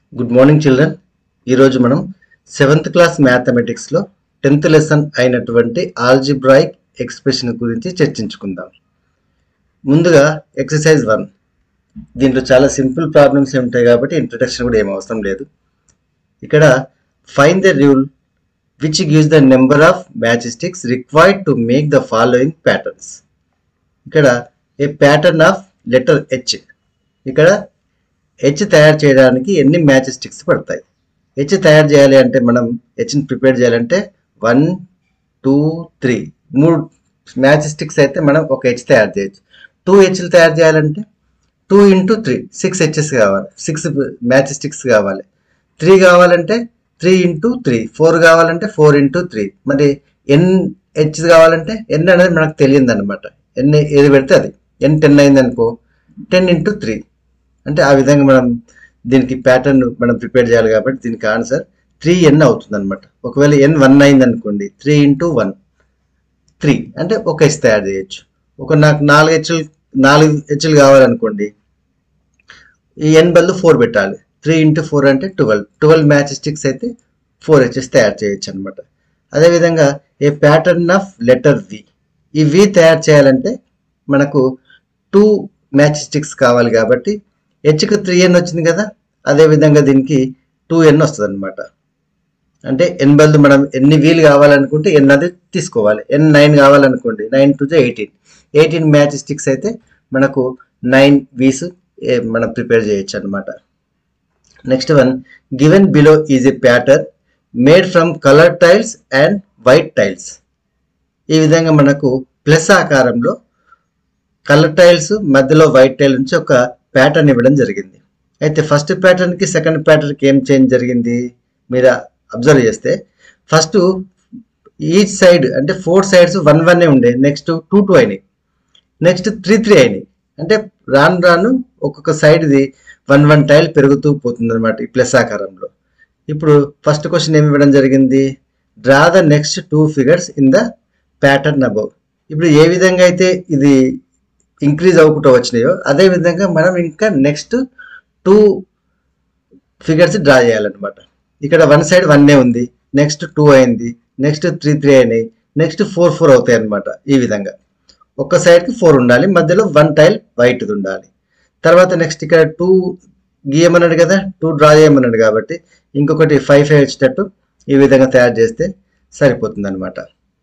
good morning children ఈరోజు మనం seventh class మ్యాథమెటిక్స్లో టెన్త్ లెసన్ అయినటువంటి ఆల్జిబ్రాయిక్ ఎక్స్ప్రెషన్ గురించి చర్చించుకుందాం ముందుగా ఎక్సర్సైజ్ వన్ దీంట్లో చాలా సింపుల్ ప్రాబ్లమ్స్ ఉంటాయి కాబట్టి ఇంట్రడక్షన్ కూడా ఏం అవసరం లేదు ఇక్కడ find the rule which gives the number of match sticks required to make the following patterns ఇక్కడ a pattern of letter H ఇక్కడ హెచ్ తయారు చేయడానికి ఎన్ని మ్యాచ్ స్టిక్స్ పడతాయి హెచ్ తయారు చేయాలి అంటే మనం హెచ్ని ప్రిపేర్ చేయాలంటే వన్ టూ త్రీ మూడు మ్యాచ్ స్టిక్స్ అయితే మనం ఒక హెచ్ తయారు చేయొచ్చు టూ హెచ్లు తయారు చేయాలంటే two into three six Hs కావాలి సిక్స్ మ్యాచ్ స్టిక్స్ కావాలి త్రీ కావాలంటే త్రీ ఇంటూ త్రీ ఫోర్ కావాలంటే ఫోర్ ఇంటూ త్రీ మరి ఎన్ హెచ్ కావాలంటే ఎన్ అనేది మనకు తెలియదు అనమాట ఎన్ ఏది పెడితే అది ఎన్ టెన్ అయింది అనుకో టెన్ ఇంటూ త్రీ అంటే ఆ విధంగా మనం దీనికి ప్యాటర్న్ మనం ప్రిపేర్ చేయాలి కాబట్టి దీనికి ఆన్సర్ త్రీ ఎన్ అవుతుంది అనమాట ఒకవేళ ఎన్ వన్ అయింది అనుకోండి త్రీ ఇంటూ వన్ త్రీ అంటే ఒక హెచ్ తయారు చేయొచ్చు ఒక నాకు నాలుగు హెచ్లు నాలుగు హెచ్లు కావాలనుకోండి ఈ ఎన్ బదులు ఫోర్ పెట్టాలి త్రీ ఇంటూ ఫోర్ అంటే ట్వెల్వ్ ట్వెల్వ్ మ్యాచ్ స్టిక్స్ అయితే ఫోర్ హెచ్ఎస్ తయారు చేయొచ్చు అనమాట అదేవిధంగా a pattern of letter V ఈ వి తయారు చేయాలంటే మనకు టూ మ్యాచ్ స్టిక్స్ కావాలి కాబట్టి హెచ్కి త్రీ ఎన్ వచ్చింది కదా అదే విధంగా దీనికి టూ ఎన్ వస్తుంది అనమాట అంటే ఎన్ బదులు మనం ఎన్ని వీలు కావాలనుకుంటే ఎన్ అది తీసుకోవాలి ఎన్ నైన్ కావాలనుకోండి nine to eighteen eighteen match sticks అయితే మనకు నైన్ వీస్ మనం ప్రిపేర్ చేయొచ్చు అనమాట next one given below is a pattern made from colour tiles and white tiles ఈ విధంగా మనకు ప్లస్ ఆకారంలో కలర్ టైల్స్ మధ్యలో వైట్ టైల్ నుంచి ఒక ప్యాటర్న్ ఇవ్వడం జరిగింది అయితే ఫస్ట్ ప్యాటర్న్కి సెకండ్ ప్యాటర్న్కి ఏం చేంజ్ జరిగింది మీరు అబ్జర్వ్ చేస్తే ఫస్ట్ ఈచ్ సైడ్ అంటే ఫోర్ సైడ్స్ వన్ వన్ ఉండే నెక్స్ట్ టూ టూ అయినాయి నెక్స్ట్ త్రీ త్రీ అయినాయి అంటే రాను రాను ఒక్కొక్క సైడ్ది వన్ వన్ టైల్ పెరుగుతూ పోతుంది అనమాట ఈ ప్లస్ ఆకారంలో ఇప్పుడు ఫస్ట్ క్వశ్చన్ ఏమి ఇవ్వడం జరిగింది draw the next two figures in the pattern above ఇప్పుడు ఏ విధంగా అయితే ఇది ఇంక్రీజ్ అవ్వకుండా వచ్చినాయో అదే విధంగా మనం ఇంకా నెక్స్ట్ టూ ఫిగర్స్ డ్రా చేయాలన్నమాట ఇక్కడ వన్ సైడ్ వన్నే ఉంది నెక్స్ట్ టూ అయింది నెక్స్ట్ త్రీ త్రీ అయినాయి నెక్స్ట్ ఫోర్ ఫోర్ అవుతాయి అన్నమాట ఈ విధంగా ఒక్క సైడ్కి ఫోర్ ఉండాలి మధ్యలో వన్ టైల్ వైట్ది ఉండాలి తర్వాత నెక్స్ట్ ఇక్కడ టూ గీయమన్నాడు కదా టూ డ్రా చేయమన్నాడు కాబట్టి ఇంకొకటి ఫైవ్ ఫైవ్ వచ్చేటట్టు ఈ విధంగా తయారు చేస్తే సరిపోతుంది అనమాట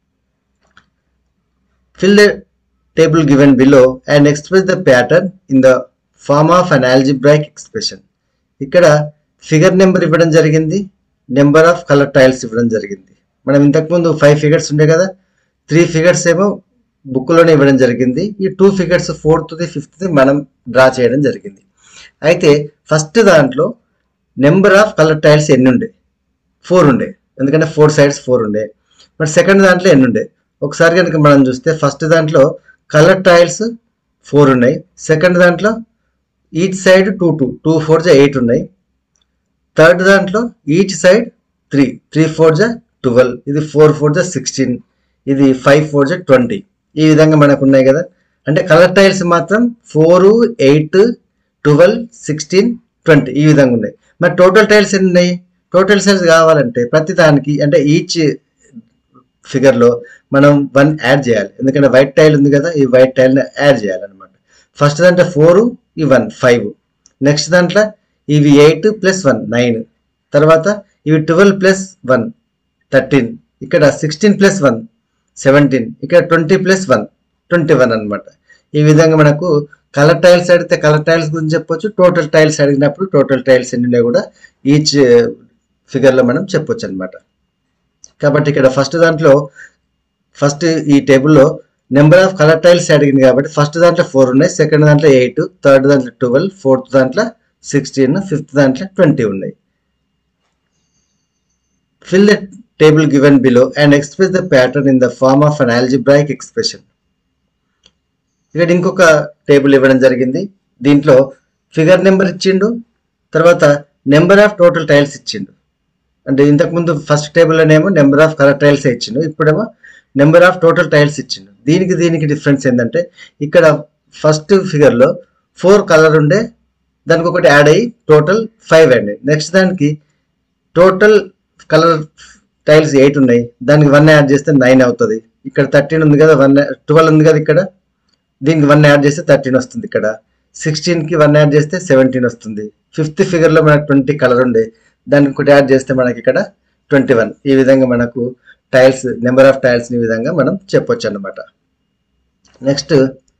fill the table given below and express the pattern in the form of an algebraic expression ఇక్కడ ఫిగర్ నెంబర్ ఇవ్వడం జరిగింది నెంబర్ ఆఫ్ కలర్ టైల్స్ ఇవ్వడం జరిగింది మనం ఇంతకుముందు ఫైవ్ ఫిగర్స్ ఉండే కదా త్రీ ఫిగర్స్ ఏమో బుక్లోనే ఇవ్వడం జరిగింది ఈ టూ ఫిగర్స్ ఫోర్త్ది ఫిఫ్త్ది మనం డ్రా చేయడం జరిగింది అయితే ఫస్ట్ దాంట్లో నెంబర్ ఆఫ్ కలర్ టైల్స్ ఎన్ని ఉండే ఫోర్ ఉండే ఎందుకంటే ఫోర్ సైడ్స్ ఫోర్ ఉండే మరి సెకండ్ దాంట్లో ఎన్ని ఉండే ఒకసారి కనుక మనం చూస్తే ఫస్ట్ దాంట్లో కలర్ టైల్స్ ఫోర్ ఉన్నాయి సెకండ్ దాంట్లో each side two two two four జా ఎయిట్ ఉన్నాయి థర్డ్ దాంట్లో each side three three four జా ట్వెల్వ్ ఇది ఫోర్ ఫోర్ జా సిక్స్టీన్ ఇది ఫైవ్ ఫోర్ జా ట్వంటీ ఈ విధంగా మనకు ఉన్నాయి కదా అంటే కలర్ టైల్స్ మాత్రం four eight twelve sixteen twenty ఈ విధంగా ఉన్నాయి మరి టోటల్ టైల్స్ ఎన్ని ఉన్నాయి టోటల్ సైజ్ కావాలంటే ప్రతి దానికి అంటే ఈచ్ ఫిగర్లో మనం వన్ యాడ్ చేయాలి ఎందుకంటే వైట్ టైల్ ఉంది కదా ఈ వైట్ టైల్ని యాడ్ చేయాలన్నమాట ఫస్ట్ దాంట్లో ఫోర్ ఈ వన్ ఫైవ్ నెక్స్ట్ దాంట్లో ఇవి ఎయిట్ ప్లస్ వన్ నైన్ తర్వాత ఇవి ట్వెల్వ్ ప్లస్ వన్ థర్టీన్ ఇక్కడ సిక్స్టీన్ ప్లస్ వన్ సెవెంటీన్ ఇక్కడ twenty plus one twenty one అనమాట ఈ విధంగా మనకు కలర్ టైల్స్ అడిగితే కలర్ టైల్స్ గురించి చెప్పొచ్చు టోటల్ టైల్స్ అడిగినప్పుడు టోటల్ టైల్స్ ఎన్ని కూడా ఈచ్ ఫిగర్లో మనం చెప్పొచ్చు అనమాట కాబట్టి ఇక్కడ ఫస్ట్ దాంట్లో ఫస్ట్ ఈ టేబుల్లో నెంబర్ ఆఫ్ కలర్ టైల్స్ అడిగింది కాబట్టి ఫస్ట్ దాంట్లో ఫోర్ ఉన్నాయి సెకండ్ దాంట్లో ఎయిట్ థర్డ్ దాంట్లో ట్వెల్వ్ ఫోర్త్ దాంట్లో సిక్స్టీన్ ఫిఫ్త్ దాంట్లో ట్వంటీ ఉన్నాయి fill the table given below and express the pattern in the form of an algebraic expression ఇక్కడ ఇంకొక టేబుల్ ఇవ్వడం జరిగింది దీంట్లో ఫిగర్ నెంబర్ ఇచ్చిండు తర్వాత నెంబర్ ఆఫ్ టోటల్ టైల్స్ ఇచ్చిండు అంటే ఇంతకుముందు ఫస్ట్ టేబుల్లోనేమో నెంబర్ ఆఫ్ కలర్ టైల్స్ ఇచ్చిండు ఇప్పుడేమో నెంబర్ ఆఫ్ టోటల్ టైల్స్ ఇచ్చిండు దీనికి దీనికి డిఫరెన్స్ ఏంటంటే ఇక్కడ ఫస్ట్ ఫిగర్లో ఫోర్ కలర్ ఉండే దానికి ఒకటి యాడ్ అయ్యి టోటల్ ఫైవ్ అండి నెక్స్ట్ దానికి టోటల్ కలర్ టైల్స్ ఎయిట్ ఉన్నాయి దానికి వన్ యాడ్ చేస్తే నైన్ అవుతుంది ఇక్కడ థర్టీన్ ఉంది కదా వన్ ట్వెల్వ్ ఉంది కదా ఇక్కడ దీనికి వన్ యాడ్ చేస్తే థర్టీన్ వస్తుంది ఇక్కడ సిక్స్టీన్కి వన్ యాడ్ చేస్తే సెవెంటీన్ వస్తుంది ఫిఫ్త్ ఫిగర్లో మనకు ట్వంటీ కలర్ ఉండే దానికి ఒకటి యాడ్ చేస్తే మనకి ఇక్కడ ట్వంటీ వన్ ఈ విధంగా మనకు టైల్స్ నెంబర్ ఆఫ్ టైల్స్ ఈ విధంగా మనం చెప్పొచ్చు అనమాట next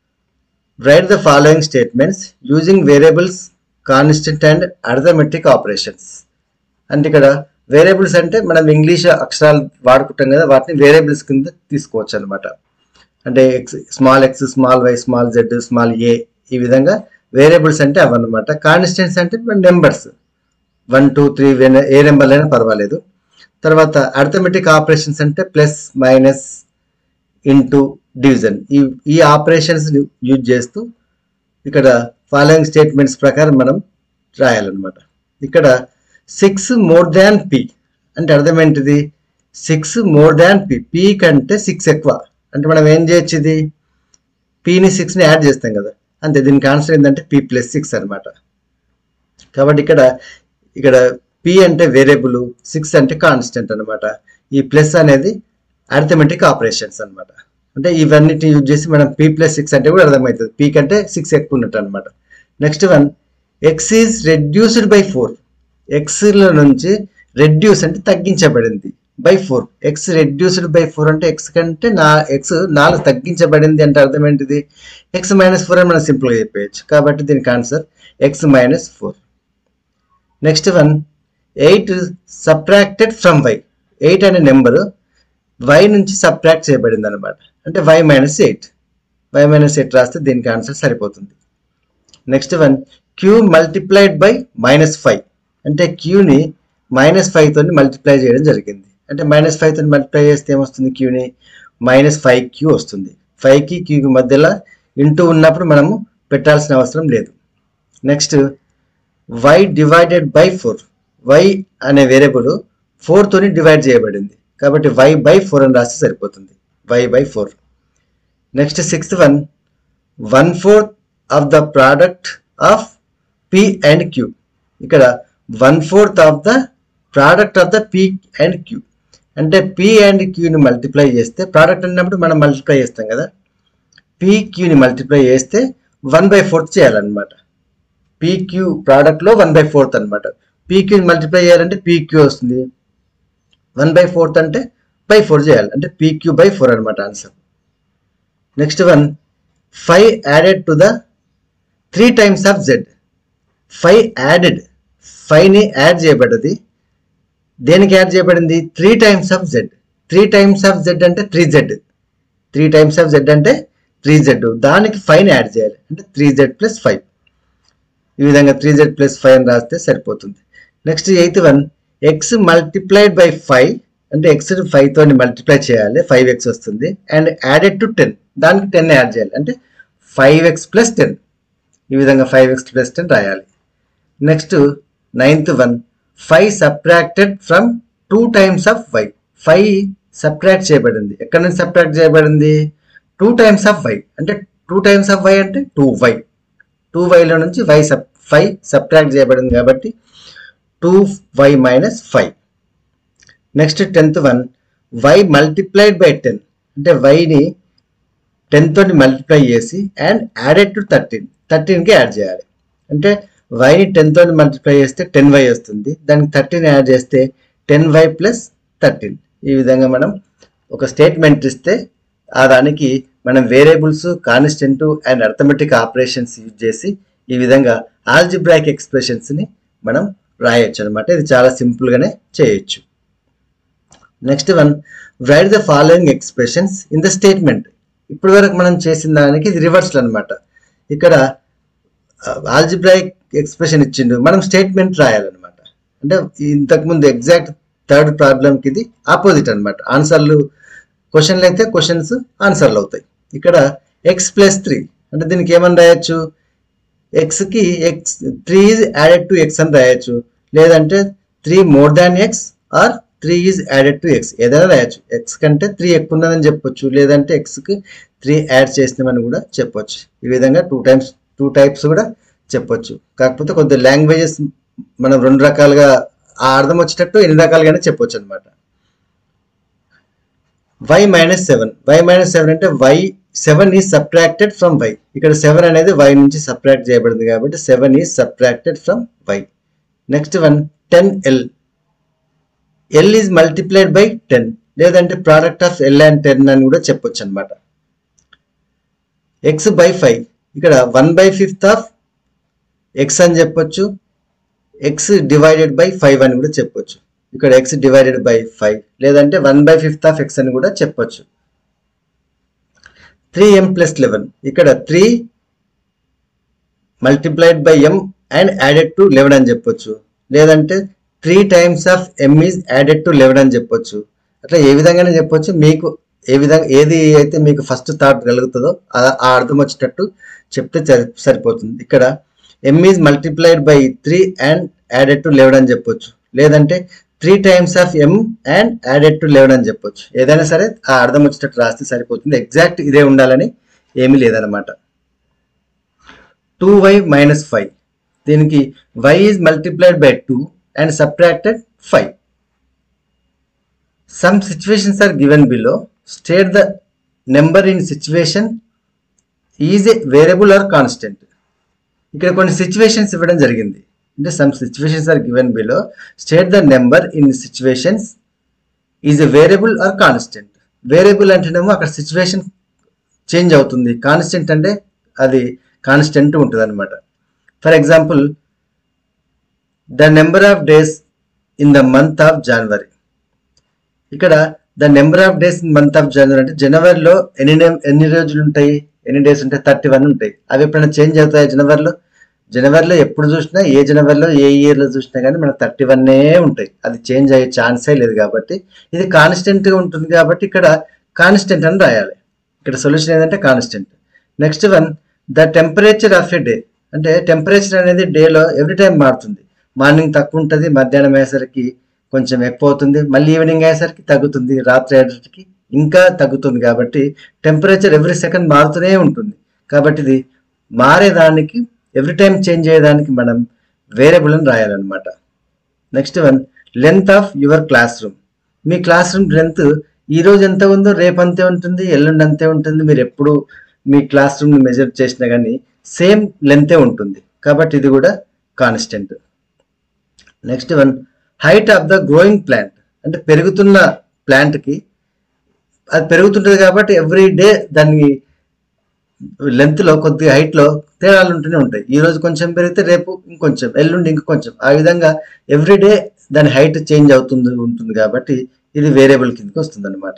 write the following statements using variables constant and arithmetic operations అంటే ఇక్కడ వేరియబుల్స్ అంటే మనం ఇంగ్లీష్ అక్షరాలు వాడుకుంటాం కదా వాటిని వేరియబుల్స్ కింద తీసుకోవచ్చు అనమాట అంటే x small x small y small z small a ఈ విధంగా వేరియబుల్స్ అంటే అవన్నమాట కాన్స్టెంట్స్ అంటే నెంబర్స్ వన్ టూ త్రీ ఏ నెంబర్ అయినా పర్వాలేదు తర్వాత అర్థమెటిక్ ఆపరేషన్స్ అంటే ప్లస్ మైనస్ ఇంటూ డివిజన్ ఈ ఈ ఆపరేషన్స్ యూజ్ చేస్తూ ఇక్కడ ఫాలోయింగ్ స్టేట్మెంట్స్ ప్రకారం మనం రాయాలన్నమాట ఇక్కడ సిక్స్ మోర్ దాన్ పి అంటే అర్థం ఏంటిది six more than p p కంటే సిక్స్ ఎక్కువ అంటే మనం ఏం చేయొచ్చు ఇది పిని సిక్స్ని యాడ్ చేస్తాం కదా అంతే దీనికి ఆన్సర్ ఏంటంటే పి ప్లస్ సిక్స్ అనమాట కాబట్టి ఇక్కడ ఇక్కడ పి అంటే వేరియబుల్ సిక్స్ అంటే కాన్స్టెంట్ అనమాట ఈ ప్లస్ అనేది అర్థమెటిక్ ఆపరేషన్స్ అనమాట అంటే ఇవన్నిటిని యూజ్ చేసి మనం పి ప్లస్ సిక్స్ అంటే కూడా అర్థమవుతుంది పి కంటే సిక్స్ ఎక్కువ ఉన్నట్టు అనమాట next one x is reduced by four ఎక్స్లో నుంచి రెడ్యూస్ అంటే తగ్గించబడింది by four x reduced by four అంటే ఎక్స్ కంటే నా ఎక్స్ నాలుగు తగ్గించబడింది అంటే అర్థం ఏంటిది ఎక్స్ మైనస్ ఫోర్ అని మనం సింపుల్గా చెప్పేయచ్చు కాబట్టి దీనికి answer x minus four next one eight subtracted from y eight అనే నెంబరు వై నుంచి సబ్ట్రాక్ట్ చేయబడింది అనమాట అంటే y minus eight y minus eight రాస్తే దీనికి ఆన్సర్ సరిపోతుంది next one q multiplied by minus five అంటే క్యూని మైనస్ ఫైవ్ తోని మల్టిప్లై చేయడం జరిగింది అంటే మైనస్ ఫైవ్ తోని మల్టిప్లై చేస్తే ఏమొస్తుంది క్యూని మైనస్ ఫైవ్ క్యూ వస్తుంది ఫైవ్కి క్యూకి మధ్యలో ఇంటూ ఉన్నప్పుడు మనము పెట్టాల్సిన అవసరం లేదు next y divided by four y అనే వేరియబుల్ ఫోర్ తోని డివైడ్ చేయబడింది కాబట్టి వై బై ఫోర్ అని రాస్తే సరిపోతుంది y by four next sixth one one fourth of the product of p and q ఇక్కడ one fourth of the product of the p and q అంటే p and క్యూని multiply చేస్తే product అన్నప్పుడు మనం multiply చేస్తాం కదా పి క్యూని multiply చేస్తే వన్ బై ఫోర్త్ చేయాలన్నమాట పీక్యూ ప్రోడక్ట్లో వన్ బై ఫోర్త్ అనమాట పీక్యూని మల్టిప్లై చేయాలంటే పీక్యూ వస్తుంది వన్ బై ఫోర్త్ అంటే బై ఫోర్ చేయాలి అంటే పీక్యూ బై ఫోర్ అనమాట answer next one five added to the three times of z five added ఫైవ్ని యాడ్ చేయబడ్డది దేనికి యాడ్ చేయబడింది three times of z three times of z అంటే three z three times of z అంటే three z దానికి ఫైవ్ని add చేయాలి అంటే త్రీ జెడ్ ప్లస్ ఫైవ్ ఈ విధంగా త్రీ జెడ్ ప్లస్ ఫైవ్ అని రాస్తే సరిపోతుంది next eighth one x multiplied by five అంటే ఎక్స్ ఫైవ్ తోని మల్టిప్లై చేయాలి ఫైవ్ ఎక్స్ వస్తుంది అండ్ యాడెడ్ టు టెన్ దానికి టెన్ యాడ్ చేయాలి అంటే ఫైవ్ ఎక్స్ ప్లస్ టెన్ ఈ విధంగా ఫైవ్ ఎక్స్ ప్లస్ టెన్ రాయాలి next ninth one five subtracted from two times of y five subtract చేయబడింది ఎక్కడ నుంచి సబ్ట్రాక్ట్ చేయబడింది టూ టైమ్స్ ఆఫ్ వై అంటే టూ టైమ్స్ ఆఫ్ వై అంటే టూ వై టూ వైలో నుంచి వై సబ్ ఫైవ్ సబ్ట్రాక్ట్ చేయబడింది కాబట్టి two y minus five next tenth one y multiplied by ten అంటే వైని టెన్ తోటి మల్టిప్లై చేసి అండ్ యాడెడ్ టు థర్టీన్ థర్టీన్కి యాడ్ చేయాలి అంటే వైని టెన్ తోటి మల్టిప్లై చేస్తే టెన్ వై వస్తుంది దానికి థర్టీన్ యాడ్ చేస్తే టెన్ వై ప్లస్ థర్టీన్ ఈ విధంగా మనం ఒక స్టేట్మెంట్ ఇస్తే ఆ దానికి మనం variables constant and arithmetic operations use చేసి ఈ విధంగా ఆల్జిబ్రాయిక్ ఎక్స్ప్రెషన్స్ని మనం రాయొచ్చు అనమాట ఇది చాలా సింపుల్గానే చేయొచ్చు next one write the following expressions in the statement ఇప్పటి వరకు మనం చేసిన దానికి ఇది రివర్స్లో అనమాట ఇక్కడ ఆల్జిబ్రాయిక్ ఎక్స్ప్రెషన్ ఇచ్చిండు మనం స్టేట్మెంట్ రాయాలన్నమాట అంటే ఇంతకుముందు ఎగ్జాక్ట్ థర్డ్ ప్రాబ్లంకి ఇది ఆపోజిట్ అనమాట ఆన్సర్లు క్వశ్చన్లు అయితే క్వశ్చన్స్ ఆన్సర్లు అవుతాయి ఇక్కడ ఎక్స్ ప్లస్ త్రీ అంటే దీనికి ఏమని రాయొచ్చు ఎక్స్కి x three is added to x అని రాయొచ్చు లేదంటే three more than x or three is added to x ఏదైనా రాయొచ్చు ఎక్స్ కంటే త్రీ ఎక్కువ ఉన్నదని చెప్పొచ్చు లేదంటే ఎక్స్కి త్రీ యాడ్ చేసినామని కూడా చెప్పొచ్చు ఈ విధంగా టూ టైమ్స్ టూ టైప్స్ కూడా చెప్పొచ్చు కాకపోతే కొద్ది లాంగ్వేజెస్ మనం రెండు రకాలుగా ఆ అర్థం వచ్చేటట్టు ఎన్ని రకాలుగానే చెప్పొచ్చు అనమాట y minus seven y minus seven అంటే y seven is subtracted from y ఇక్కడ సెవెన్ అనేది వై నుంచి సబ్ట్రాక్ట్ చేయబడింది కాబట్టి seven is subtracted from y next one ten l l is multiplied by ten లేదంటే product of l and ten అని కూడా చెప్పొచ్చు అనమాట ఎక్స్ బై ఫైవ్ ఇక్కడ one by fifth of x అని చెప్పొచ్చు ఎక్స్ డివైడెడ్ బై ఫైవ్ అని కూడా చెప్పొచ్చు ఇక్కడ ఎక్స్ డివైడెడ్ బై ఫైవ్ లేదంటే one by fifth of x అని కూడా చెప్పొచ్చు త్రీ ఎం ప్లస్ లెవెన్ ఇక్కడ three multiplied by m and added to eleven అని చెప్పొచ్చు లేదంటే three times of m is added to eleven అని చెప్పొచ్చు అట్లా ఏ విధంగానే చెప్పొచ్చు మీకు ఏ విధంగా ఏది అయితే మీకు ఫస్ట్ థాట్ కలుగుతుందో ఆ- ఆ అర్థం వచ్చేటట్టు చెప్తే సరి సరిపోతుంది ఇక్కడ m is multiplied by three and added to eleven అని చెప్పొచ్చు లేదంటే three times of m and added to eleven అని చెప్పొచ్చు ఏదైనా సరే ఆ అర్థం వచ్చేటట్టు రాస్తే సరిపోతుంది ఎగ్జాక్ట్ ఇదే ఉండాలని ఏమీ లేదనమాట టూ వై మైనస్ ఫైవ్ దీనికి y is multiplied by two and subtracted five some situations are given below state the number in situation is a variable or constant ఇక్కడ కొన్ని సిచ్యువేషన్స్ ఇవ్వడం జరిగింది అంటే some situations are given below state the number in situations is a variable or constant variable అంటేనేమో అక్కడ situation change అవుతుంది constant అంటే అది కాన్స్టెంట్ ఉంటుంది అనమాట for example the number of days in the month of January ఇక్కడ the number of days in month of January అంటే జనవరిలో ఎన్ని నే- ఎన్ని రోజులు ఉంటాయి ఎన్ని డేస్ ఉంటాయి థర్టీ వన్ ఉంటాయి అవి ఎప్పుడైనా చేంజ్ అవుతాయి జనవరిలో జనవరిలో ఎప్పుడు చూసినా ఏ జనవరిలో ఏ ఇయర్లో చూసినా కానీ మనకు థర్టీ వన్నే ఉంటాయి అది చేంజ్ అయ్యే ఛాన్సే లేదు కాబట్టి ఇది కాన్స్టెంట్గా ఉంటుంది కాబట్టి ఇక్కడ కాన్స్టెంట్ అని రాయాలి ఇక్కడ సొల్యూషన్ ఏంటంటే constant next one the temperature of a day అంటే టెంపరేచర్ అనేది డేలో ఎవ్రీ టైం మారుతుంది మార్నింగ్ తక్కువ ఉంటుంది మధ్యాహ్నం అయ్యేసరికి కొంచెం ఎక్కువ అవుతుంది మళ్ళీ ఈవినింగ్ అయ్యేసరికి తగ్గుతుంది రాత్రి అయ్యేసరికి ఇంకా తగ్గుతుంది కాబట్టి టెంపరేచర్ ఎవ్రీ సెకండ్ మారుతూనే ఉంటుంది కాబట్టి ఇది మారేదానికి ఎవ్రీ టైం చేంజ్ అయ్యేదానికి మనం వేరియబుల్ అని రాయాలన్నమాట next one length of your classroom మీ క్లాస్ రూమ్ లెంత్ ఈ రోజు ఎంత ఉందో రేపు అంతే ఉంటుంది ఎల్లుండి అంతే ఉంటుంది మీరు ఎప్పుడు మీ క్లాస్ రూమ్ మెజర్ చేసినా కానీ సేమ్ లెంతే ఉంటుంది కాబట్టి ఇది కూడా constant next one height of the growing plant అంటే పెరుగుతున్న ప్లాంట్కి అది పెరుగుతుంటుంది కాబట్టి ఎవ్రీ డే దాని లెంత్లో కొద్దిగా హైట్లో తేడాలు ఉంటూనే ఉంటాయి ఈ రోజు కొంచెం పెరిగితే రేపు ఇంకొంచెం ఎల్లుండి ఇంకొంచెం ఆ విధంగా ఎవ్రీ డే దాని హైట్ చేంజ్ అవుతుంది ఉంటుంది కాబట్టి ఇది వేరియబుల్ కిందకి వస్తుంది అనమాట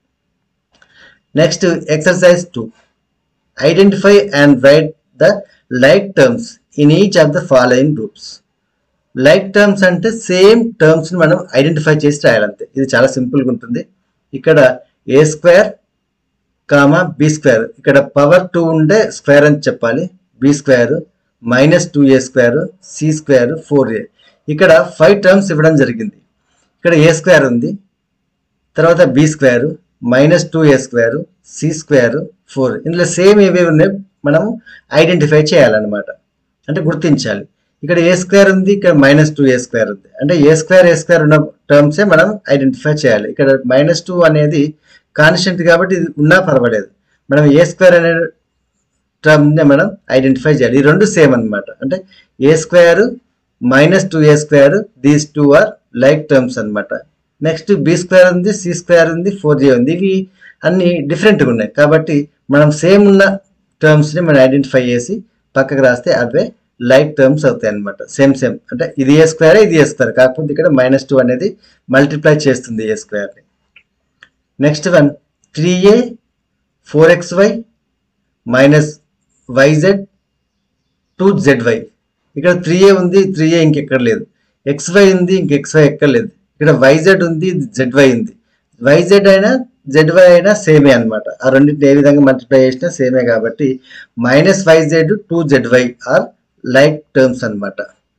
next exercise two identify and write the like terms in each of the following groups like terms అంటే సేమ్ టర్మ్స్ మనం ఐడెంటిఫై చేసి రాయాలంతే ఇది చాలా సింపుల్గా ఉంటుంది ఇక్కడ A square comma B square ఇక్కడ పవర్ టూ ఉండే స్క్వేర్ అని చెప్పాలి B square minus two A square C square four A ఇక్కడ ఫైవ్ టర్మ్స్ ఇవ్వడం జరిగింది ఇక్కడ ఏ స్క్వేర్ ఉంది తర్వాత బి స్క్వేర్ మైనస్ టూ ఏ స్క్వేర్ సి స్క్వేర్ ఫోర్ ఇందులో సేమ్ ఏవేవి ఉన్నాయి మనం ఐడెంటిఫై చేయాలన్నమాట అంటే గుర్తించాలి ఇక్కడ ఏ స్క్వేర్ ఉంది ఇక్కడ మైనస్ టూ ఏ స్క్వేర్ ఉంది అంటే ఏ స్క్వేర్ ఏ స్క్వేర్ ఉన్న టర్మ్సే మనం ఐడెంటిఫై చేయాలి ఇక్కడ మైనస్ టూ అనేది కాన్స్టెంట్ కాబట్టి ఇది ఉన్నా పర్వాలేదు మనం ఏ స్క్వేర్ అనే టర్మ్ ని మనం ఐడెంటిఫై చేయాలి ఈ రెండు సేమ్ అన్నమాట అంటే A square minus two A square these two are like terms అన్నమాట నెక్స్ట్ బి స్క్వేర్ ఉంది సి స్క్వేర్ ఉంది ఫోర్ జే ఉంది ఇవి అన్ని డిఫరెంట్గా ఉన్నాయి కాబట్టి మనం సేమ్ ఉన్న టర్మ్స్ ని మనం ఐడెంటిఫై చేసి పక్కకు రాస్తే అవే లైక్ టర్మ్స్ అవుతాయి అనమాట సేమ్ సేమ్ అంటే ఇది ఏ స్క్వేర్ ఇది ఏ స్క్వేర్ కాకపోతే ఇక్కడ మైనస్ టూ అనేది మల్టిప్లై చేస్తుంది ఏ స్క్వేర్ని next one three A four X why minus YZ two Z Y ఇక్కడ త్రీ ఏ ఉంది త్రీ ఏ ఇంకెక్కడ లేదు ఎక్స్ వై ఉంది ఇంక ఎక్స్ వై ఎక్కడ లేదు ఇక్కడ వైజెడ్ ఉంది జెడ్ వై ఉంది వైజెడ్ అయినా జెడ్ వై అయినా సేమే అనమాట ఆ రెండింటిని ఏ విధంగా మల్టిప్లై చేసినా సేమే కాబట్టి minus YZ two Z Y are like terms అనమాట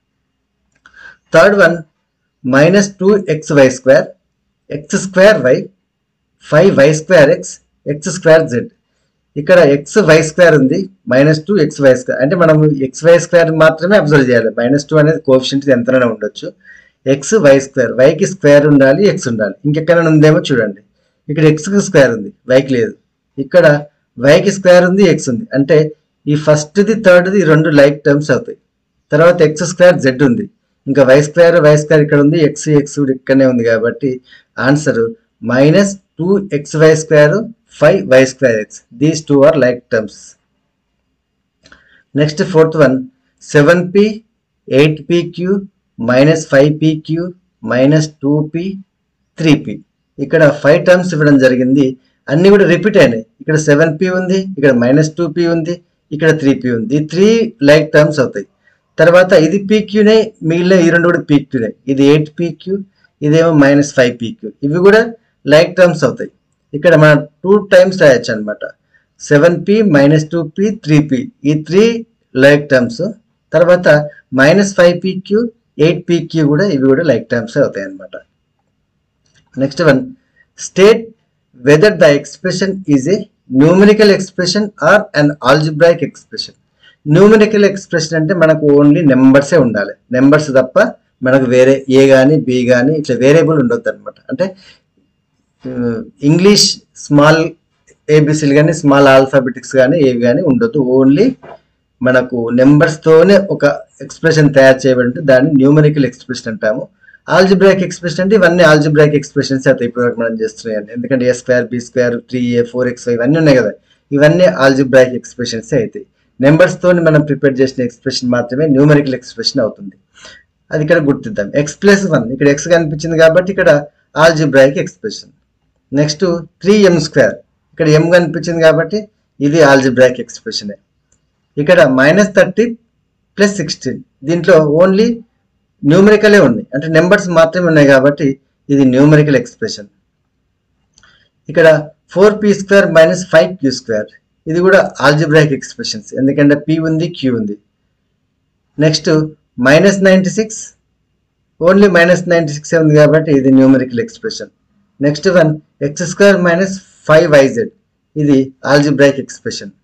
third one minus two X why square X square Y five why square X X square Z ఇక్కడ ఎక్స్ వై స్క్వేర్ ఉంది minus two X why square అంటే మనం X why square మాత్రమే observe చేయాలి minus two అనేది coefficient ఎంతైనా ఉండొచ్చు X why square వైకి స్క్వేర్ ఉండాలి ఎక్స్ ఉండాలి ఇంకెక్కడ ఉందేమో చూడండి ఇక్కడ ఎక్స్ కి స్క్వేర్ ఉంది వైకి లేదు ఇక్కడ వైకి స్క్వేర్ ఉంది ఎక్స్ ఉంది అంటే ఈ ఫస్ట్ది థర్డ్ది రెండు లైక్ టర్మ్స్ అవుతాయి తర్వాత ఎక్స్ స్క్వేర్ జెడ్ ఉంది ఇంకా వై స్క్వేర్ వై స్క్వేర్ ఇక్కడ ఉంది ఎక్స్ ఎక్స్ ఇక్కడనే ఉంది కాబట్టి answer minus two X why square five why square X these two are like terms next fourth one seven P eight P Q minus five P Q minus two P three P ఇక్కడ five terms ఇవ్వడం జరిగింది అన్ని కూడా repeat అయినాయి ఇక్కడ seven P ఉంది ఇక్కడ minus two P ఉంది ఇక్కడ త్రీ పి ఉంది ఈ త్రీ లైక్ టర్మ్స్ అవుతాయి తర్వాత ఇది పీక్యూనే మిగిలిన ఈ రెండు కూడా పీక్యూనే ఇది ఎయిట్ పీక్యూ ఇదేమో మైనస్ ఫైవ్ పీక్యూ ఇవి కూడా లైక్ టర్మ్స్ అవుతాయి ఇక్కడ మనం టూ టైమ్స్ రాయొచ్చు అనమాట seven P minus two P three P ఈ త్రీ లైక్ టర్మ్స్ తర్వాత minus five PQ eight PQ కూడా ఇవి కూడా లైక్ టర్మ్స్ అవుతాయి అనమాట next one state whether the expression is a numerical expression or an algebraic expression numerical expression అంటే మనకు only నెంబర్సే ఉండాలి నెంబర్స్ తప్ప మనకు వేరే ఏ కానీ బి కానీ ఇట్లా వేరియబుల్ ఉండొద్దు అనమాట అంటే ఇంగ్లీష్ స్మాల్ ఏబిసిలు కానీ స్మాల్ ఆల్ఫాబెటిక్స్ కానీ ఏవి కానీ ఉండొద్దు ఓన్లీ మనకు numbers తోనే ఒక ఎక్స్ప్రెషన్ తయారు చేయబడి దాన్ని న్యూమరికల్ ఎక్స్ప్రెషన్ అంటాము ఆల్జిబ్రాయిక్ ఎక్స్ప్రెషన్ అంటే ఇవన్నీ ఆల్జిబ్రాయిక్ ఎక్స్ప్రెషన్స్ అవుతాయి ఇప్పుడు మనం చేస్తున్నాయి ఎందుకంటే A square B square three A four X ఇవన్నీ ఉన్నాయి కదా ఇవన్నీ ఆల్జిబ్రాయిక్ ఎక్స్ప్రెషన్స్ అవుతాయి నెంబర్స్ తోని మనం ప్రిపేర్ చేసిన ఎక్స్ప్రెషన్ మాత్రమే న్యూమరికల్ ఎక్స్ప్రెషన్ అవుతుంది అది ఇక్కడ గుర్తిద్దాం ఎక్స్ ప్లస్ వన్ ఇక్కడ ఎక్స్ కనిపించింది కాబట్టి ఇక్కడ algebraic expression next three M square ఇక్కడ ఎం కనిపించింది కాబట్టి ఇది ఆల్జిబ్రాయిక్ ఎక్స్ప్రెషనే ఇక్కడ మైనస్ థర్టీ ప్లస్ సిక్స్టీన్ దీంట్లో ఓన్లీ న్యూమరికలే ఉంది అంటే నెంబర్స్ మాత్రమే ఉన్నాయి కాబట్టి ఇది న్యూమరికల్ ఎక్స్ప్రెషన్ ఇక్కడ four P square minus five Q square ఇది కూడా ఆల్జిబ్రాయిక్ ఎక్స్ప్రెషన్స్ ఎందుకంటే పి ఉంది క్యూ ఉంది next minus ninety six only minus ninety six ఉంది కాబట్టి ఇది numerical expression next one X square minus five YZ ఇది algebraic expression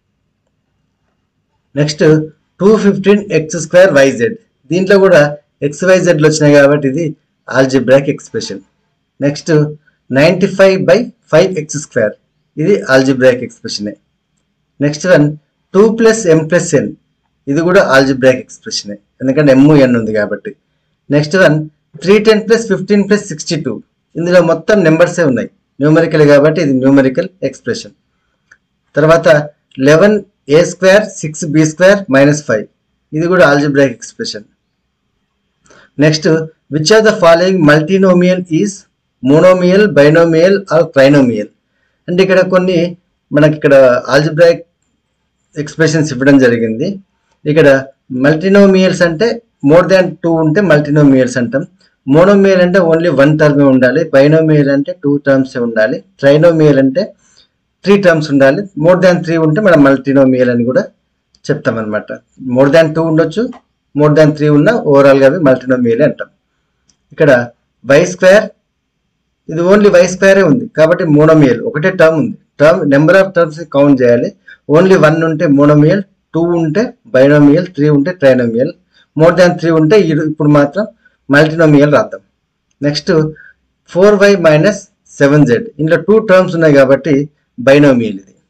next two fifteen X square YZ దీంట్లో కూడా ఎక్స్ వైజెడ్లు వచ్చినాయి కాబట్టి ఇది algebraic expression next ninety five by five X square ఇది ఆల్జిబ్రాయిక్ ఎక్స్ప్రెషనే next one two plus M plus N ఇది కూడా ఆల్జిబ్రాయిక్ ఎక్స్ప్రెషనే ఎందుకంటే ఎమ్ ఎన్ ఉంది కాబట్టి next one three ten plus fifteen plus sixty two ఇందులో మొత్తం నెంబర్సే ఉన్నాయి న్యూమరికల్ కాబట్టి ఇది న్యూమరికల్ ఎక్స్ప్రెషన్ తర్వాత eleven A square six B square minus five ఇది కూడా algebraic expression next which are the following multinomial is monomial binomial or trinomial అంటే ఇక్కడ కొన్ని మనకి ఇక్కడ ఆల్జిబ్రాయిక్ ఎక్స్ప్రెషన్స్ ఇవ్వడం జరిగింది ఇక్కడ మల్టీనోమియల్స్ అంటే మోర్ దాన్ టూ ఉంటే మల్టీనోమియల్స్ అంటాం మోనోమియల్ అంటే ఓన్లీ వన్ టర్మే ఉండాలి బైనోమియల్ అంటే టూ టర్మ్స్ ఉండాలి ట్రైనోమియల్ అంటే త్రీ టర్మ్స్ ఉండాలి మోర్ దాన్ త్రీ ఉంటే మనం మల్టీనోమియల్ అని కూడా చెప్తాం అనమాట మోర్ దాన్ టూ ఉండొచ్చు మోర్ దాన్ త్రీ ఉన్న ఓవరాల్గా అవి మల్టీనోమియల్ అంటాం ఇక్కడ వై స్క్వేర్ ఇది ఓన్లీ వై స్క్వేరే ఉంది కాబట్టి మోనోమియల్ ఒకటే టర్మ్ ఉంది term number of terms count చేయాలి ఓన్లీ వన్ ఉంటే మోనోమియల్ టూ ఉంటే బైనోమియల్ త్రీ ఉంటే ట్రైనోమియల్ మోర్ దాన్ త్రీ ఉంటే ఇడు- ఇప్పుడు మాత్రం మల్టీనోమియల్ రాద్దాం next four why minus seven Z ఇందులో టూ టర్మ్స్ ఉన్నాయి కాబట్టి బైనోమియల్ ఇది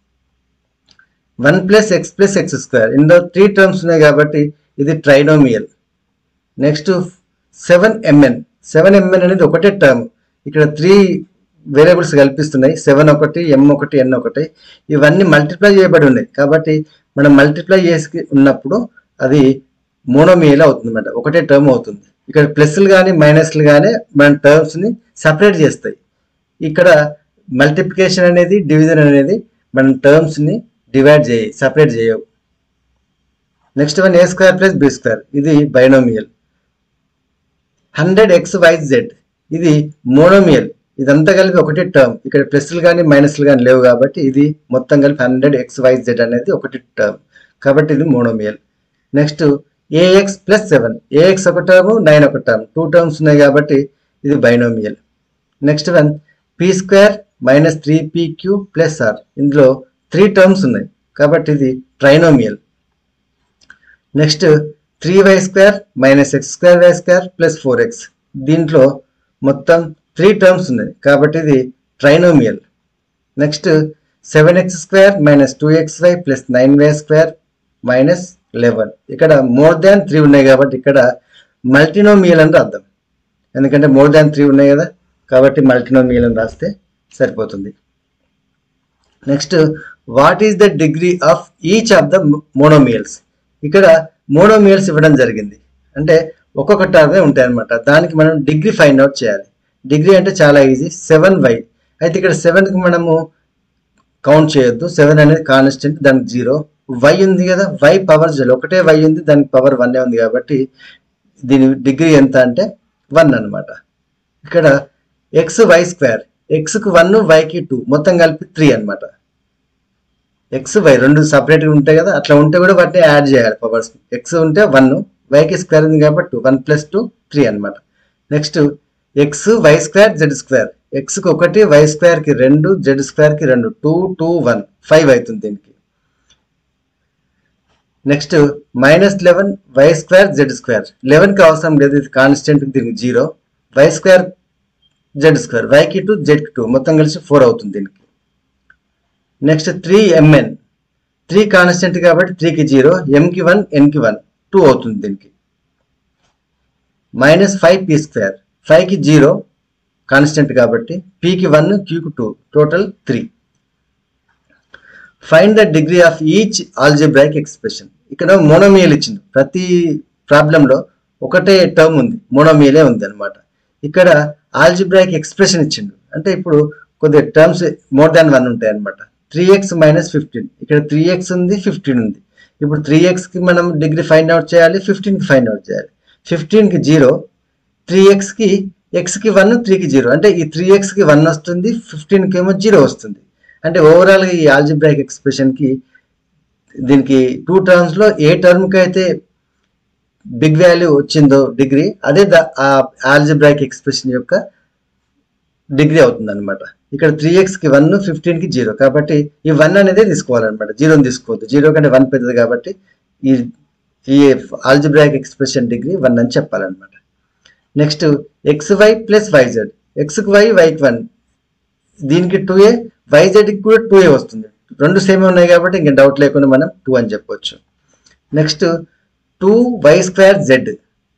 one plus X plus X square ఇందులో త్రీ టర్మ్స్ ఉన్నాయి కాబట్టి ఇది trinomial next seven MN seven MN అనేది ఒకటే టర్మ్ ఇక్కడ త్రీ వేరియబుల్స్ కల్పిస్తున్నాయి సెవెన్ ఒకటి ఎం ఒకటి ఎన్ ఒకటి ఇవన్నీ మల్టిప్లై చేయబడి ఉన్నాయి కాబట్టి మనం మల్టిప్లై చేసి ఉన్నప్పుడు అది మోనోమియల్ అవుతుంది అన్నమాట ఒకటే టర్మ్ అవుతుంది ఇక్కడ ప్లస్లు కానీ మైనస్లు కానీ మన టర్మ్స్ని సపరేట్ చేస్తాయి ఇక్కడ మల్టిప్లికేషన్ అనేది డివిజన్ అనేది మన టర్మ్స్ని డివైడ్ చేయి సపరేట్ చేయవు next one A square plus B square ఇది binomial hundred X Y Z ఇది మోనోమియల్ ఇదంతా కలిపి ఒకటే టర్మ్ ఇక్కడ ప్లస్లు కానీ మైనస్లు కానీ లేవు కాబట్టి ఇది మొత్తం కలిపి హండ్రెడ్ ఎక్స్ వై జెడ్ అనేది ఒకటి టర్మ్ కాబట్టి ఇది monomial next AX plus seven AX ఒక టర్మ్ నైన్ ఒక టర్మ్ టూ టర్మ్స్ ఉన్నాయి కాబట్టి ఇది binomial next one P square minus three P Q plus R ఇందులో త్రీ టర్మ్స్ ఉన్నాయి కాబట్టి ఇది trinomial next three why square minus X square why square plus four X దీంట్లో మొత్తం త్రీ టర్మ్స్ ఉన్నాయి కాబట్టి ఇది trinomial next seven X square minus two X why plus nine why square minus eleven ఇక్కడ more than three ఉన్నాయి కాబట్టి ఇక్కడ మల్టినోమియల్ అని రాద్దాం ఎందుకంటే మోర్ దాన్ త్రీ ఉన్నాయి కదా కాబట్టి మల్టినోమియల్ అని రాస్తే సరిపోతుంది next what is the degree of each of the monomials ఇక్కడ మోనోమియల్స్ ఇవ్వడం జరిగింది అంటే ఒక్కొక్క టర్మే ఉంటాయి అనమాట దానికి మనం డిగ్రీ ఫైండ్ అవుట్ చేయాలి డిగ్రీ అంటే చాలా ఈజీ సెవెన్ వై అయితే ఇక్కడ సెవెన్కి మనము కౌంట్ చేయొద్దు సెవెన్ అనేది కాన్స్టెంట్ దానికి జీరో వై ఉంది కదా వై పవర్ జీరో ఒకటే వై ఉంది దానికి పవర్ వన్ ఉంది కాబట్టి దీని డిగ్రీ ఎంత అంటే వన్ అన్నమాట ఇక్కడ ఎక్స్ వై స్క్వేర్ ఎక్స్కి వన్ వైకి టూ మొత్తం కలిపి త్రీ అన్నమాట ఎక్స్ వై రెండు సపరేట్గా ఉంటాయి కదా అట్లా ఉంటే కూడా వాటిని యాడ్ చేయాలి పవర్స్ ఎక్స్ ఉంటే వన్ వైకి స్క్వేర్ ఉంది కాబట్టి వన్ ప్లస్ టూ త్రీ అనమాట next X why square Z square ఎక్స్కి ఒకటి వై స్క్వేర్కి రెండు జెడ్ స్క్వేర్కి రెండు టూ టూ వన్ ఫైవ్ అవుతుంది దీనికి next minus eleven Y square Z square లెవెన్కి అవసరం లేదు ఇది కాన్స్టెంట్ దీనికి zero Y square Z square వైకి టూ జెడ్కి టూ మొత్తం కలిసి ఫోర్ అవుతుంది దీనికి next three MN three constant కాబట్టి త్రీకి జీరో ఎంకి వన్ ఎన్కి వన్ టూ అవుతుంది దీనికి మైనస్ ఫైవ్ పీ స్క్వేర్ ఫైవ్కి జీరో కాన్స్టెంట్ కాబట్టి పీకి వన్ క్యూకి two total three find the degree of each algebraic expression ఇక్కడ మోనోమియల్ ఇచ్చింది ప్రతి ప్రాబ్లంలో ఒకటే టర్మ్ ఉంది మోనోమియలే ఉంది అనమాట ఇక్కడ ఆల్జిబ్రాయిక్ ఎక్స్ప్రెషన్ ఇచ్చిండు అంటే ఇప్పుడు కొద్దిగా టర్మ్స్ మోర్ దాన్ వన్ ఉంటాయి అనమాట త్రీ ఎక్స్ మైనస్ ఫిఫ్టీన్ ఇక్కడ త్రీ ఎక్స్ ఉంది ఫిఫ్టీన్ ఉంది ఇప్పుడు త్రీ ఎక్స్కి మనం డిగ్రీ ఫైండ్ అవుట్ చేయాలి ఫిఫ్టీన్కి ఫైండ్ అవుట్ చేయాలి ఫిఫ్టీన్కి జీరో త్రీ ఎక్స్కి ఎక్స్కి వన్ త్రీకి జీరో అంటే ఈ త్రీ ఎక్స్కి వన్ వస్తుంది ఫిఫ్టీన్కి ఏమో జీరో వస్తుంది అంటే ఓవరాల్గా ఈ ఆల్జిబ్రాయిక్ ఎక్స్ప్రెషన్కి దీనికి టూ టర్మ్స్లో ఏ టర్మ్కి అయితే బిగ్ వాల్యూ వచ్చిందో డిగ్రీ అదే ద ఆ ఆల్జిబ్రాయిక్ ఎక్స్ప్రెషన్ యొక్క డిగ్రీ అవుతుంది అనమాట ఇక్కడ త్రీ ఎక్స్కి వన్ ఫిఫ్టీన్కి జీరో కాబట్టి ఈ వన్ అనేది తీసుకోవాలన్నమాట జీరోని తీసుకోవద్దు జీరో కంటే వన్ పెద్దది కాబట్టి ఈ ఈ ఆల్జిబ్రాయిక్ ఎక్స్ప్రెషన్ డిగ్రీ వన్ అని చెప్పాలన్నమాట next X why plus YZ ఎక్స్కి వై వైకి వన్ దీనికి టూ ఏ వైజెడ్కి కూడా టూ ఏ వస్తుంది రెండు సేమ్ ఉన్నాయి కాబట్టి ఇంకా డౌట్ లేకుండా మనం టూ అని చెప్పొచ్చు next two why square Z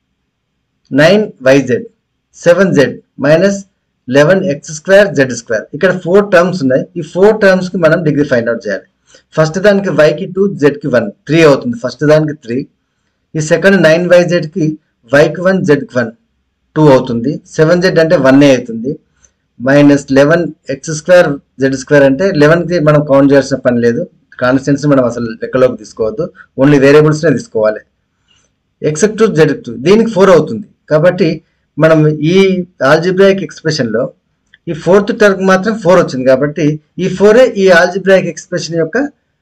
nine YZ seven Z minus eleven X square Z square ఇక్కడ ఫోర్ టర్మ్స్ ఉన్నాయి ఈ ఫోర్ టర్మ్స్కి మనం డిగ్రీ ఫైండ్ అవుట్ చేయాలి ఫస్ట్ దానికి వైకి టూ జెడ్కి వన్ త్రీ అవుతుంది ఫస్ట్ దానికి త్రీ ఈ సెకండ్ నైన్ వై జెడ్కి వైకి వన్ జెడ్కి వన్ టూ అవుతుంది సెవెన్ జెడ్ అంటే వన్ ఏ అవుతుంది minus eleven X square Z square అంటే లెవెన్కి మనం కౌంట్ చేయాల్సిన పని లేదు కాన్స్టెంట్స్ మనం అసలు లెక్కలోకి తీసుకోవద్దు ఓన్లీ వేరియబుల్స్నే తీసుకోవాలి ఎక్స్ టూ జెడ్ టూ దీనికి ఫోర్ అవుతుంది కాబట్టి మనం ఈ ఆల్జిబ్రాయిక్ ఎక్స్ప్రెషన్లో ఈ ఫోర్త్ టర్మ్ మాత్రం ఫోర్ వచ్చింది కాబట్టి ఈ ఫోరే ఈ ఆల్జిబ్రాయిక్ ఎక్స్ప్రెషన్ యొక్క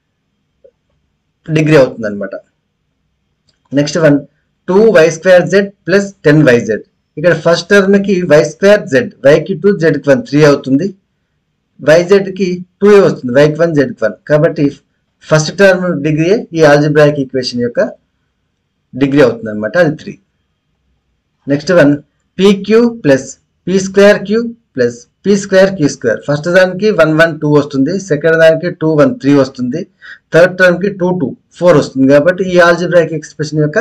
డిగ్రీ అవుతుంది అనమాట next one two why square Z plus ten Y Z ఇక్కడ ఫస్ట్ టర్మ్కి వై స్క్వేర్ జెడ్ వైకి టూ జెడ్కి వన్ త్రీ అవుతుంది వైజెడ్కి టూ ఏ వస్తుంది వైకి వన్ జెడ్కి వన్ కాబట్టి ఫస్ట్ టర్మ్ డిగ్రీ ఈ ఆల్జిబ్రాయిక్ ఈక్వేషన్ యొక్క డిగ్రీ అవుతుంది అనమాట అది three next one PQ plus P square Q plus P square queue square first దానికి వన్ వన్ టూ వస్తుంది సెకండ్ దానికి టూ వన్ త్రీ వస్తుంది థర్డ్ టర్మ్కి టూ టూ ఫోర్ వస్తుంది కాబట్టి ఈ ఆల్జిబ్రాయిక్ ఎక్స్ప్రెషన్ యొక్క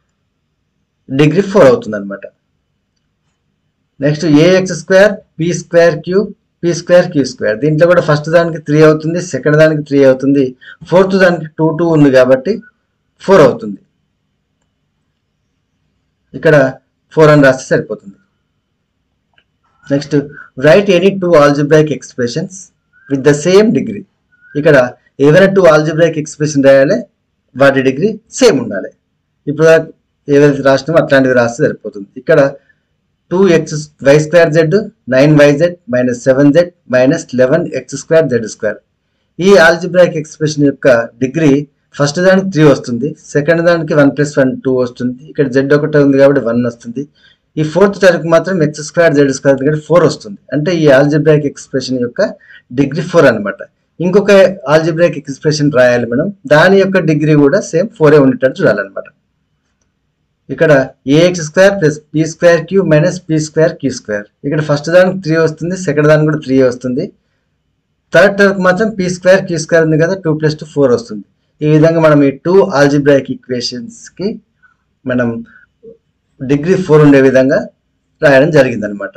డిగ్రీ ఫోర్ అవుతుంది అనమాట next AX square P square Q P square queue square దీంట్లో కూడా ఫస్ట్ దానికి త్రీ అవుతుంది సెకండ్ దానికి త్రీ అవుతుంది ఫోర్త్ దానికి టూ టూ ఉంది కాబట్టి ఫోర్ అవుతుంది ఇక్కడ ఫోర్ అని రాస్తే సరిపోతుంది next write any two algebraic expressions with the same degree ఇక్కడ ఏదైనా టూ ఆల్జిబ్రాయిక్ ఎక్స్ప్రెషన్ రాయాలి వాటి డిగ్రీ సేమ్ ఉండాలి ఇప్పుడు ఏదైతే రాసినామో అట్లాంటిది రాస్తే సరిపోతుంది ఇక్కడ two X why square Z nine y z minus seven Z minus eleven X square Z square ఈ ఆల్జిబ్రాయిక్ ఎక్స్ప్రెషన్ యొక్క డిగ్రీ ఫస్ట్ దానికి త్రీ వస్తుంది సెకండ్ దానికి వన్ ప్లస్ వన్ టూ వస్తుంది ఇక్కడ జెడ్ ఒకటే ఉంది కాబట్టి వన్ వస్తుంది ఈ ఫోర్త్ టర్మ్కి మాత్రం ఎక్స్ స్క్వేర్ జెడ్ స్క్వేర్ కాబట్టి ఫోర్ వస్తుంది అంటే ఈ ఆల్జిబ్రాయిక్ ఎక్స్ప్రెషన్ యొక్క డిగ్రీ ఫోర్ అనమాట ఇంకొక ఆల్జిబ్రాయిక్ ఎక్స్ప్రెషన్ రాయాలి మనం దాని యొక్క డిగ్రీ కూడా సేమ్ ఫోరే ఉండేటట్టు చూడాలన్నమాట ఇక్కడ a x square plus P square q minus p square queue square ఇక్కడ ఫస్ట్ దానికి త్రీ వస్తుంది సెకండ్ దానికి కూడా త్రీ వస్తుంది థర్డ్ టర్మ్ మాత్రం పీ స్క్వేర్ క్యూ స్క్వేర్ ఉంది కదా టూ ప్లస్ టూ ఫోర్ వస్తుంది ఈ విధంగా మనం ఈ టూ ఆల్జిబ్రాయిక్ ఈక్వేషన్స్కి మనం డిగ్రీ ఫోర్ ఉండే విధంగా రాయడం జరిగింది అనమాట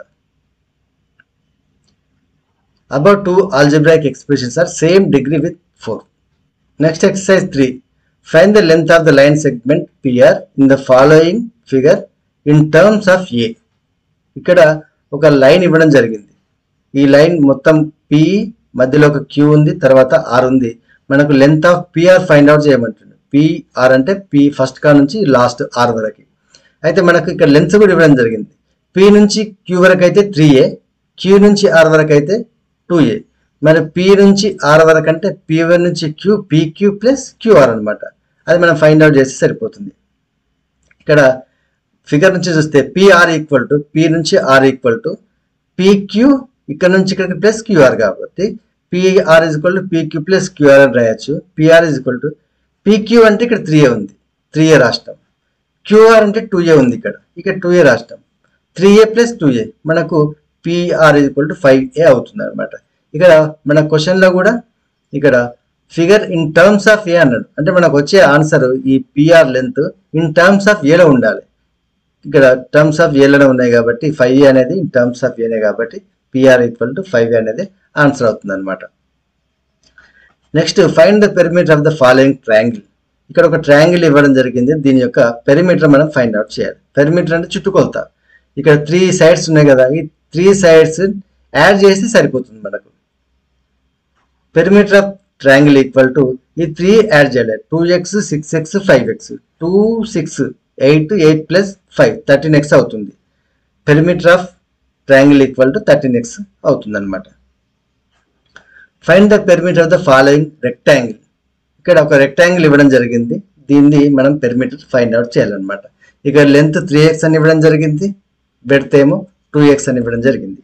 about two algebraic expressions are same degree with four next exercise three find the length of the line segment PR in the following figure in terms of a ఇక్కడ ఒక line ఇవ్వడం జరిగింది ఈ లైన్ మొత్తం పి మధ్యలో ఒక queue ఉంది తర్వాత ఆర్ ఉంది మనకు length of PR find out చేయమంటుంది పిఆర్ అంటే పి ఫస్ట్ కా నుంచి లాస్ట్ ఆర్ వరకు అయితే మనకు ఇక్కడ లెంత్ కూడా ఇవ్వడం జరిగింది పి నుంచి క్యూ వరకు అయితే త్రీ ఏ క్యూ నుంచి ఆర్ వరకు అయితే టూ ఏ మరి పి నుంచి ఆర్ వరకు అంటే పి వన్ నుంచి క్యూ పీక్యూ ప్లస్ క్యూఆర్ అనమాట అది మనం ఫైండ్ అవుట్ చేస్తే సరిపోతుంది ఇక్కడ ఫిగర్ నుంచి చూస్తే పిఆర్ ఈక్వల్ టు పి నుంచి ఆర్ ఈక్వల్ టు పీక్యూ ఇక్కడ నుంచి ఇక్కడికి ప్లస్ క్యూఆర్ కాబట్టి PR is equal to PQ plus QR అని రాయొచ్చు PR is equal to PQ అంటే ఇక్కడ త్రీ ఏ ఉంది త్రీ ఏ రాష్ట్రం క్యూఆర్ అంటే టూ ఏ ఉంది ఇక్కడ ఇక్కడ టూ ఏ రాష్ట్రం three a plus two a మనకు PR equal to five a అవుతుంది అనమాట ఇక్కడ మన క్వశ్చన్లో కూడా ఇక్కడ figure in terms of a అన్నాడు అంటే మనకు వచ్చే ఆన్సర్ ఈ PR length in terms of ఏలో ఉండాలి ఇక్కడ టర్మ్స్ ఆఫ్ ఏలోనే ఉన్నాయి కాబట్టి ఫైవ్ ఏ అనేది ఇన్ టర్మ్స్ ఆఫ్ ఏనే కాబట్టి PR equal to five a అనేది ఆన్సర్ అవుతుంది అనమాట next find the perimeter of the following triangle ఇక్కడ ఒక ట్రయాంగిల్ ఇవ్వడం జరిగింది దీని యొక్క పెరిమీటర్ మనం ఫైండ్ అవుట్ చేయాలి పెరిమీటర్ అంటే చుట్టుకొలత ఇక్కడ త్రీ సైడ్స్ ఉన్నాయి కదా ఈ త్రీ సైడ్స్ యాడ్ చేస్తే సరిపోతుంది మనకు perimeter of triangle equal to ఈ త్రీ యాడ్ చేయాలి two x six x five x two six eight eight plus five thirteen x అవుతుంది perimeter of triangle equal to thirteen x అవుతుంది అనమాట find the perimeter of the following rectangle ఇక్కడ ఒక rectangle ఇవ్వడం జరిగింది దీన్ని మనం పెరిమీటర్ ఫైండ్ అవుట్ చేయాలన్నమాట ఇక్కడ లెంత్ త్రీ ఎక్స్ అని ఇవ్వడం జరిగింది బెడ్త్ ఏమో టూ ఎక్స్ అని ఇవ్వడం జరిగింది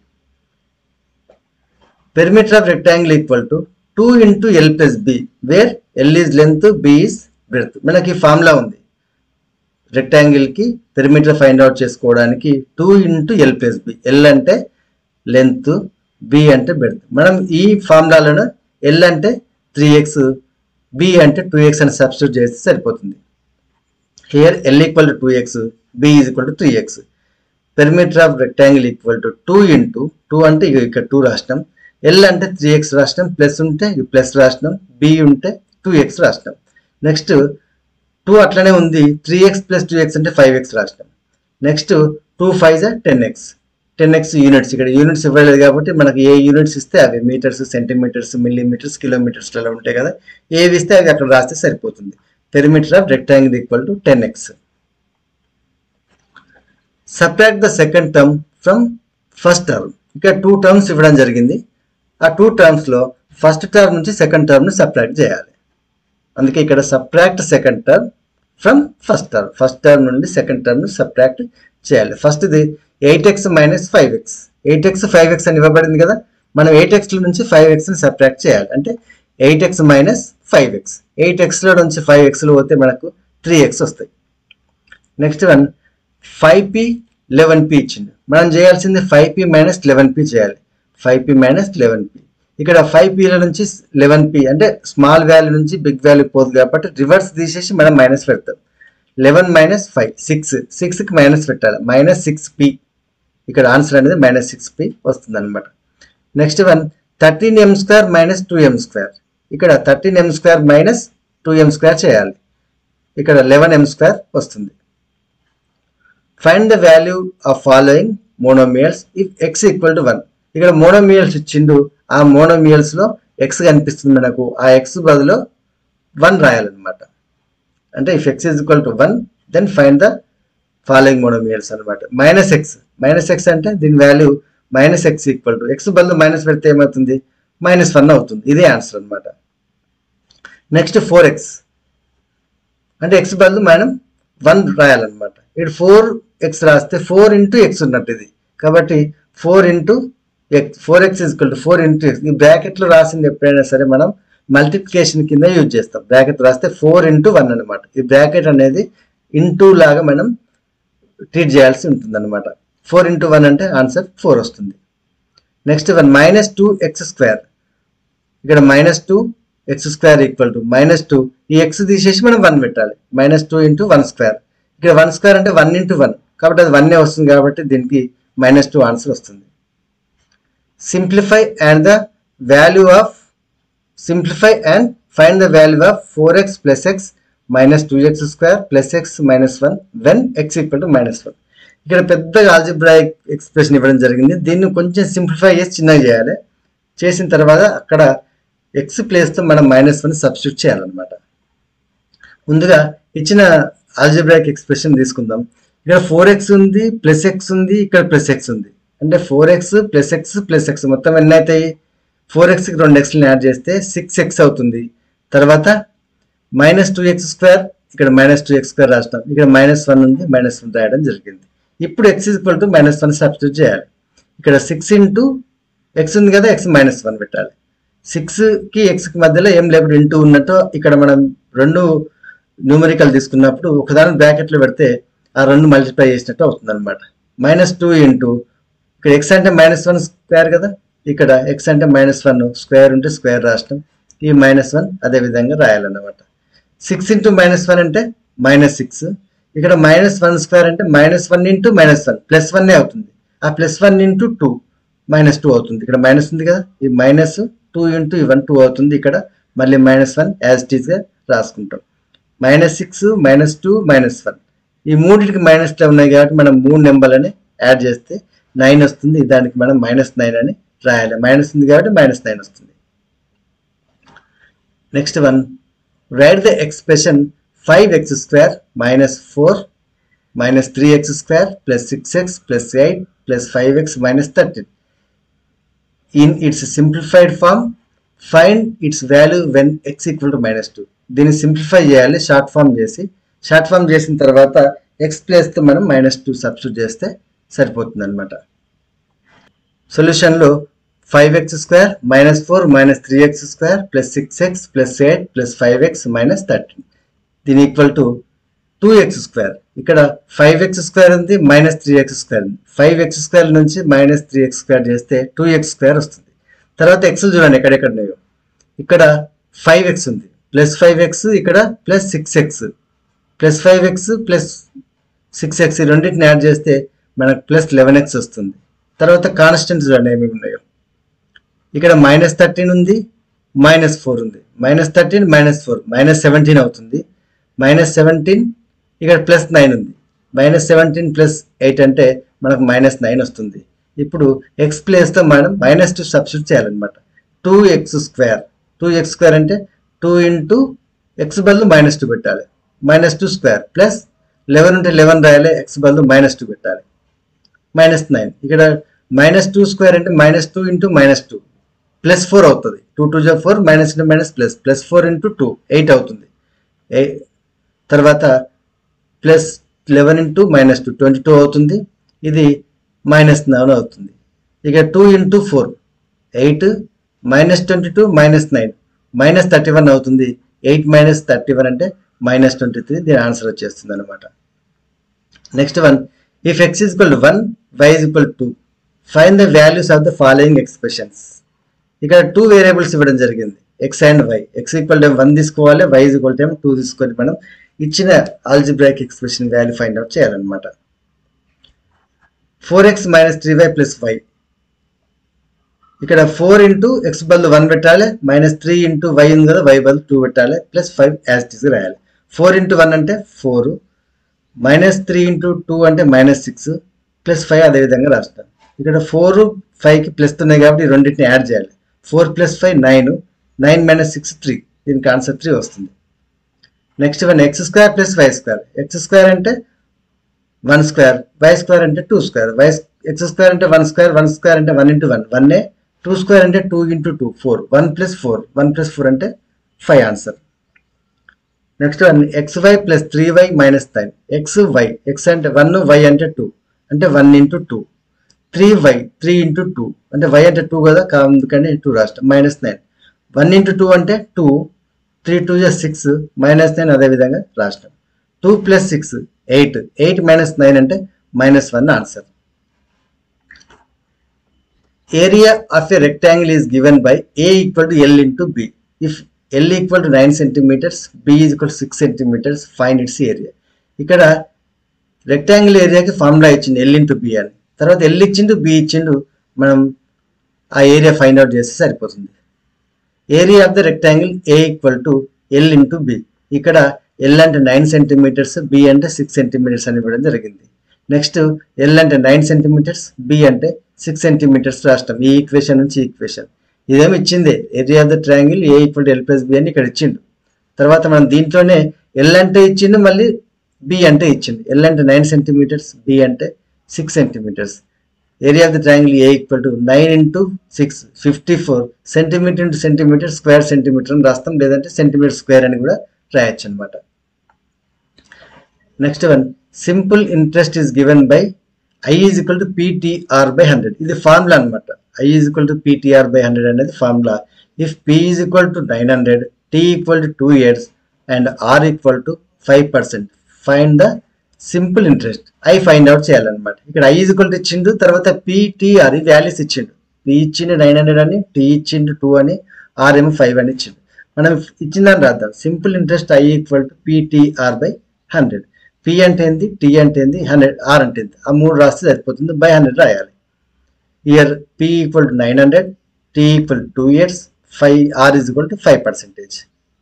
perimeter of rectangle equal to two into l plus b where l is length b is breadth మనకి ఫార్ములా ఉంది రెక్టాంగిల్ కి పెరిమీటర్ ఫైండ్ అవుట్ చేసుకోవడానికి two into l plus b l అంటే length b అంటే breadth మనం ఈ ఫార్ములాలను l అంటే త్రీ ఎక్స్ బి అంటే టూ ఎక్స్ అని సబ్స్టిట్యూట్ చేస్తే సరిపోతుంది here l equal to two x b is equal to three x perimeter of rectangle equal to two into two అంటే ఇక ఇక్కడ టూ రాష్ట్రం ఎల్ అంటే త్రీ ఎక్స్ రాష్ట్రం ప్లస్ ఉంటే ఈ ప్లస్ రాష్ట్రం బి ఉంటే టూ ఎక్స్ రాష్ట్రం నెక్స్ట్ టూ అట్లనే ఉంది three x plus two x అంటే ఫైవ్ ఎక్స్ రాష్ట్రం next two five ten x ten x units ఇక్కడ యూనిట్స్ ఇవ్వలేదు కాబట్టి మనకి ఏ యూనిట్స్ ఇస్తే అవి మీటర్స్ సెంటీమీటర్స్ మిల్లీమీటర్స్ కిలోమీటర్స్ అలా ఉంటాయి కదా ఏవి ఇస్తే అవి అక్కడ రాస్తే సరిపోతుంది perimeter of rectangle equal to ten x subtract the second term from first term ఇక్కడ టూ టర్మ్స్ ఇవ్వడం జరిగింది ఆ టూ టర్మ్స్ లో ఫస్ట్ టర్మ్ నుంచి సెకండ్ టర్మ్ ని సబ్ట్రాక్ట్ చేయాలి అందుకే ఇక్కడ subtract second term from first term first term నుండి సెకండ్ టర్మ్ ని సబ్ట్రాక్ట్ చేయాలి ఫస్ట్ ఇది eight x minus five x eight x five x అని ఇవ్వబడింది కదా మనం ఎయిట్ ఎక్స్ నుంచి ఫైవ్ ఎక్స్ ని సబ్ట్రాక్ట్ చేయాలి అంటే eight x minus five x eight x లో నుంచి ఫైవ్ ఎక్స్ లో పోతే మనకు త్రీ ఎక్స్ వస్తాయి next one five p eleven p ఇచ్చింది మనం చేయాల్సింది five p minus eleven p చేయాలి five p minus eleven p ఇక్కడ ఫైవ్ పిల నుంచి లెవెన్ పి అంటే స్మాల్ వాల్యూ నుంచి బిగ్ వాల్యూ పోదు కాబట్టి రివర్స్ తీసేసి మనం మైనస్ పెడతాం లెవెన్ మైనస్ ఫైవ్ సిక్స్ సిక్స్కి మైనస్ పెట్టాలి మైనస్ సిక్స్ పి ఇక్కడ ఆన్సర్ అనేది మైనస్ సిక్స్ పి వస్తుంది అనమాట next one thirteen m square minus two m square ఇక్కడ thirteen m square minus two m square చేయాలి ఇక్కడ లెవెన్ ఎం స్క్వేర్ వస్తుంది find the value of following monomials if x equal to one ఇక్కడ monomials ఇచ్చిండు ఆ monomials లో X కనిపిస్తుంది మనకు ఆ ఎక్స్ బదులు వన్ రాయాలన్నమాట అంటే if x is equal to one then find the following monomials అనమాట మైనస్ ఎక్స్ మైనస్ ఎక్స్ అంటే దీని value minus x equal to x బదులు మైనస్ పెడితే ఏమవుతుంది మైనస్ వన్ అవుతుంది ఇదే ఆన్సర్ అనమాట నెక్స్ట్ ఫోర్ ఎక్స్ అంటే ఎక్స్ బదులు మనం వన్ రాయాలన్నమాట ఇక్కడ ఫోర్ ఎక్స్ రాస్తే ఫోర్ ఇంటూ ఎక్స్ ఉన్నట్టు ఇది కాబట్టి four into x four x equal to four into x ఈ బ్రాకెట్లో రాసింది ఎప్పుడైనా సరే మనం మల్టిప్లికేషన్ కింద యూజ్ చేస్తాం బ్రాకెట్ రాస్తే ఫోర్ ఇంటూ వన్ అనమాట ఈ బ్రాకెట్ అనేది ఇంటూ లాగా మనం ట్రీట్ చేయాల్సి ఉంటుంది అనమాట ఫోర్ ఇంటూ వన్ అంటే ఆన్సర్ ఫోర్ వస్తుంది next one minus two x square ఇక్కడ minus two x square equal to minus two ఈ ఎక్స్ తీసేసి మనం వన్ పెట్టాలి minus two into one square ఇక్కడ వన్ స్క్వేర్ అంటే వన్ ఇంటూ వన్ కాబట్టి అది వన్నే వస్తుంది కాబట్టి దీనికి మైనస్ టూ ఆన్సర్ వస్తుంది simplify and the value of simplify and find the value of four x plus x minus two x square plus x minus one when x equal to minus one ఇక్కడ పెద్దగా algebraic expression ఇవ్వడం జరిగింది దీన్ని కొంచెం simplify చేసి చిన్నగా చేయాలి చేసిన తర్వాత అక్కడ ఎక్స్ ప్లేస్తో మనం మైనస్ వన్ సబ్స్టిట్యూట్ చేయాలన్నమాట ముందుగా ఇచ్చిన ఆల్జిబ్రాయిక్ ఎక్స్ప్రెషన్ తీసుకుందాం ఇక్కడ ఫోర్ ఎక్స్ ఉంది ప్లస్ ఎక్స్ ఉంది ఇక్కడ ప్లస్ ఎక్స్ ఉంది అంటే four x plus X plus x మొత్తం ఎన్ని అవుతాయి ఫోర్ ఎక్స్కి రెండు ఎక్స్ని యాడ్ చేస్తే సిక్స్ ఎక్స్ అవుతుంది తర్వాత మైనస్ టూ ఎక్స్ స్క్వేర్ ఇక్కడ మైనస్ టూ ఎక్స్ స్క్వేర్ రాస్తాం ఇక్కడ మైనస్ వన్ ఉంది మైనస్ వన్ రాయడం జరిగింది ఇప్పుడు x equal to minus one substitute చేయాలి ఇక్కడ సిక్స్ ఇంటూ ఎక్స్ ఉంది కదా ఎక్స్ మైనస్ వన్ పెట్టాలి సిక్స్కి ఎక్స్కి మధ్యలో ఏం లేకుండా ఇంటూ ఉన్నట్టు ఇక్కడ మనం రెండు న్యూమరికల్ తీసుకున్నప్పుడు ఒకదాని బ్రాకెట్లో పెడితే ఆ రెండు మల్టిప్లై చేసినట్టు అవుతుంది అనమాట మైనస్ టూ ఇంటూ ఇక్కడ ఎక్స్ అంటే మైనస్ వన్ స్క్వేర్ కదా ఇక్కడ ఎక్స్ అంటే మైనస్ వన్ స్క్వేర్ ఉంటే స్క్వేర్ రాష్ట్రం ఈ మైనస్ వన్ అదే విధంగా రాయాలన్నమాట సిక్స్ ఇంటూ మైనస్ వన్ అంటే మైనస్ సిక్స్ ఇక్కడ మైనస్ వన్ స్క్వేర్ అంటే minus one into minus one plus వన్నే అవుతుంది ఆ plus one into two minus two అవుతుంది ఇక్కడ మైనస్ ఉంది కదా ఈ మైనస్ టూ ఇంటూ ఈ వన్ టూ అవుతుంది ఇక్కడ మళ్ళీ మైనస్ వన్ యాజ్ టీజ్గా రాసుకుంటాం minus six minus two minus one ఈ మూడింటికి మైనస్లో ఉన్నాయి కాబట్టి మనం మూడు నెంబర్లని యాడ్ చేస్తే నైన్ వస్తుంది దానికి మనం మైనస్ నైన్ అని రాయాలి మైనస్ ఉంది కాబట్టి మైనస్ నైన్ వస్తుంది next one write the expression five X square minus four minus three x square plus six x plus eight plus five x minus thirteen in its simplified form find its value when x equal to minus two దీన్ని simplify చేయాలి short form చేసి short form చేసిన తర్వాత X ప్లేస్తో మనం minus two substitute చేస్తే సరిపోతుంది అనమాట సొల్యూషన్లో five X square minus four minus three x square plus six x plus eight plus five x minus thirteen దీని equal to two x square ఇక్కడ ఫైవ్ ఎక్స్ స్క్వేర్ ఉంది minus three x square ఉంది five X square నుంచి minus three x square చేస్తే two x square వస్తుంది తర్వాత x చూడండి ఎక్కడెక్కడ ఉన్నాయో ఇక్కడ ఫైవ్ ఎక్స్ ఉంది ప్లస్ ఫైవ్ ఎక్స్ ఇక్కడ plus six x plus five x plus six x రెండింటిని యాడ్ చేస్తే మనకు ప్లస్ లెవెన్ ఎక్స్ వస్తుంది తర్వాత కాన్స్టెంట్ చూడండి ఏమేమి ఉన్నాయో ఇక్కడ మైనస్ థర్టీన్ ఉంది మైనస్ ఫోర్ ఉంది minus thirteen minus four minus seventeen అవుతుంది మైనస్ సెవెంటీన్ ఇక్కడ ప్లస్ నైన్ ఉంది మైనస్ సెవెంటీన్ ప్లస్ ఎయిట్ అంటే మనకు మైనస్ నైన్ వస్తుంది ఇప్పుడు ఎక్స్ ప్లేస్తో మనం మైనస్ టూ సబ్స్టిట్యూట్ చేయాలన్నమాట two x square two x square అంటే టూ ఇంటూ ఎక్స్ బదులు మైనస్ టూ పెట్టాలి minus two square plus eleven ఉంటే లెవెన్ రాయాలి ఎక్స్ బదులు మైనస్ టూ పెట్టాలి మైనస్ నైన్ ఇక్కడ మైనస్ టూ స్క్వేర్ అంటే minus two into minus two plus four అవుతుంది టూ టూ జా four minus into minus plus plus four into two eight అవుతుంది ఏ తర్వాత plus eleven into minus two twenty two అవుతుంది ఇది minus nine అవుతుంది ఇక two into four eight minus twenty two minus nine minus thirty one అవుతుంది eight minus thirty one అంటే minus twenty three దీని ఆన్సర్ వచ్చేస్తుంది అనమాట next one if x is equal to one y is equal to find the values of the following expressions ఇక్కడ two variables ఇవ్వడం జరిగింది x and y x equal to one తీసుకోవాలి y is equal to two తీసుకొని మనం ఇచ్చిన algebraic expression value find out చేయాలన్నమాట four x minus three y plus y ఇక్కడ four into x బదులు వన్ పెట్టాలి మైనస్ త్రీ ఇంటూ వై ఉంది కదా వై బదులు టూ పెట్టాలి ప్లస్ ఫైవ్ యాజ్ టీస్ రాయాలి ఫోర్ ఇంటూ వన్ అంటే four minus three into two అంటే మైనస్ సిక్స్ ప్లస్ ఫైవ్ అదే విధంగా రాస్తాను ఇక్కడ ఫోర్ ఫైవ్కి ప్లస్ ఉన్నాయి కాబట్టి ఈ రెండింటిని యాడ్ చేయాలి four plus five nine nine minus six three దీనికి ఆన్సర్ త్రీ వస్తుంది next one X square plus y square X square అంటే వన్ స్క్వేర్ వై స్క్వేర్ అంటే two square y x square అంటే వన్ స్క్వేర్ వన్ స్క్వేర్ అంటే one into one one two square అంటే two into two four one plus four one plus four అంటే five answer next one x why plus three y minus nine x y x అంటే one y అంటే two అంటే one into two three y three into two అంటే y అంటే two కదా కా- అందుకని two రాష్ట్రం minus nine one into two అంటే టూ త్రీ టూ జా సిక్స్ మైనస్ నైన్ అదే విధంగా రాష్ట్రం two plus six eight eight minus nine అంటే minus one answer area of a rectangle is given by a equal to l into b if l equal to 9 centimeters b is equal to 6 centimeters find its area ఇక్కడ rectangle ఏరియాకి formula ఇచ్చింది l into b అని తర్వాత L ఇచ్చిండు B ఇచ్చిండు మనం ఆ area find out చేస్తే సరిపోతుంది area of the rectangle a equal to l into b ఇక్కడ ఎల్ అంటే నైన్ సెంటీమీటర్స్ బి అంటే సిక్స్ సెంటీమీటర్స్ అని ఇవ్వడం జరిగింది నెక్స్ట్ ఎల్ అంటే నైన్ సెంటీమీటర్స్ బి అంటే సిక్స్ సెంటీమీటర్స్ రాష్ట్రం ఈ ఈక్వేషన్ నుంచి ఈక్వేషన్ ఇదేమి ఇచ్చిందే area of the triangle a equal to l plus b అని ఇక్కడ ఇచ్చిండు తర్వాత మనం దీంట్లోనే ఎల్ అంటే ఇచ్చిండు మళ్ళీ బి అంటే ఇచ్చిండు ఎల్ అంటే నైన్ సెంటీమీటర్స్ బి అంటే six centimetres area of the triangle a equal to nine into six fifty four centimetre into centimetre square centimetre అని రాస్తాం లేదంటే సెంటీమీటర్ స్క్వేర్ అని కూడా రాయొచ్చు అనమాట next one simple interest is given by I is equal to PTR by hundred ఇది formula అనమాట I is equal to PTR by hundred అనేది formula if P is equal to nine hundred T equal to two years and R equal to five percent find the simple interest I find out చేయాలన్నమాట ఇక్కడ I is equal to ఇచ్చిండు తర్వాత PTR ఈ values ఇచ్చిండు P ఇచ్చిండు nine hundred అని T ఇచ్చిండు two అని ఆర్ ఏమో ఫైవ్ అని ఇచ్చిండు మనం ఇచ్చిందని రాద్దాం simple interest I equal to PTR by hundred P అంటే ఏంది టీ అంటే ఏంది హండ్రెడ్ ఆర్ అంటే ఏంది ఆ మూడు రాస్తే సరిపోతుంది బై హండ్రెడ్ రాయాలి here P equal to nine hundred T equal to two years five R is equal to five percentage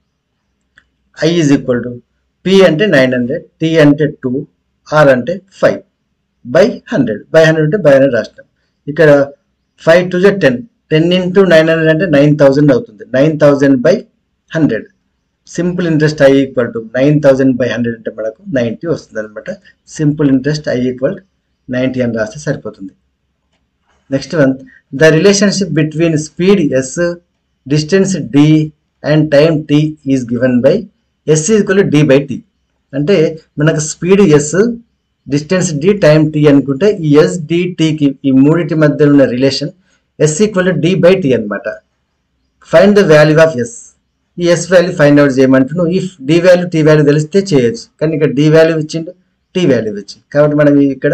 I is equal to P అంటే నైన్ హండ్రెడ్ టీ అంటే టూ ఆర్ అంటే five by hundred by hundred అంటే by hundred రాష్ట్రం ఇక్కడ five two z ten ten into nine hundred అంటే nine thousand అవుతుంది nine thousand by hundred simple interest I equal to nine thousand by hundred అంటే మనకు ninety వస్తుంది అనమాట simple interest I equal ninety అని రాస్తే సరిపోతుంది next one the relationship between speed s distance d and time t is given by s equal d by t అంటే మనకు speed s distance d time t అనుకుంటే ఈ s d టీకి ఈ మూడింటి మధ్య ఉన్న relation s equal d by t అనమాట find the value of s ఈ s value find out చేయమంటున్నావు if d value t value తెలిస్తే చేయొచ్చు కానీ ఇక్కడ డి వాల్యూ ఇచ్చిండు టీ వాల్యూ ఇచ్చింది కాబట్టి మనం ఇక్కడ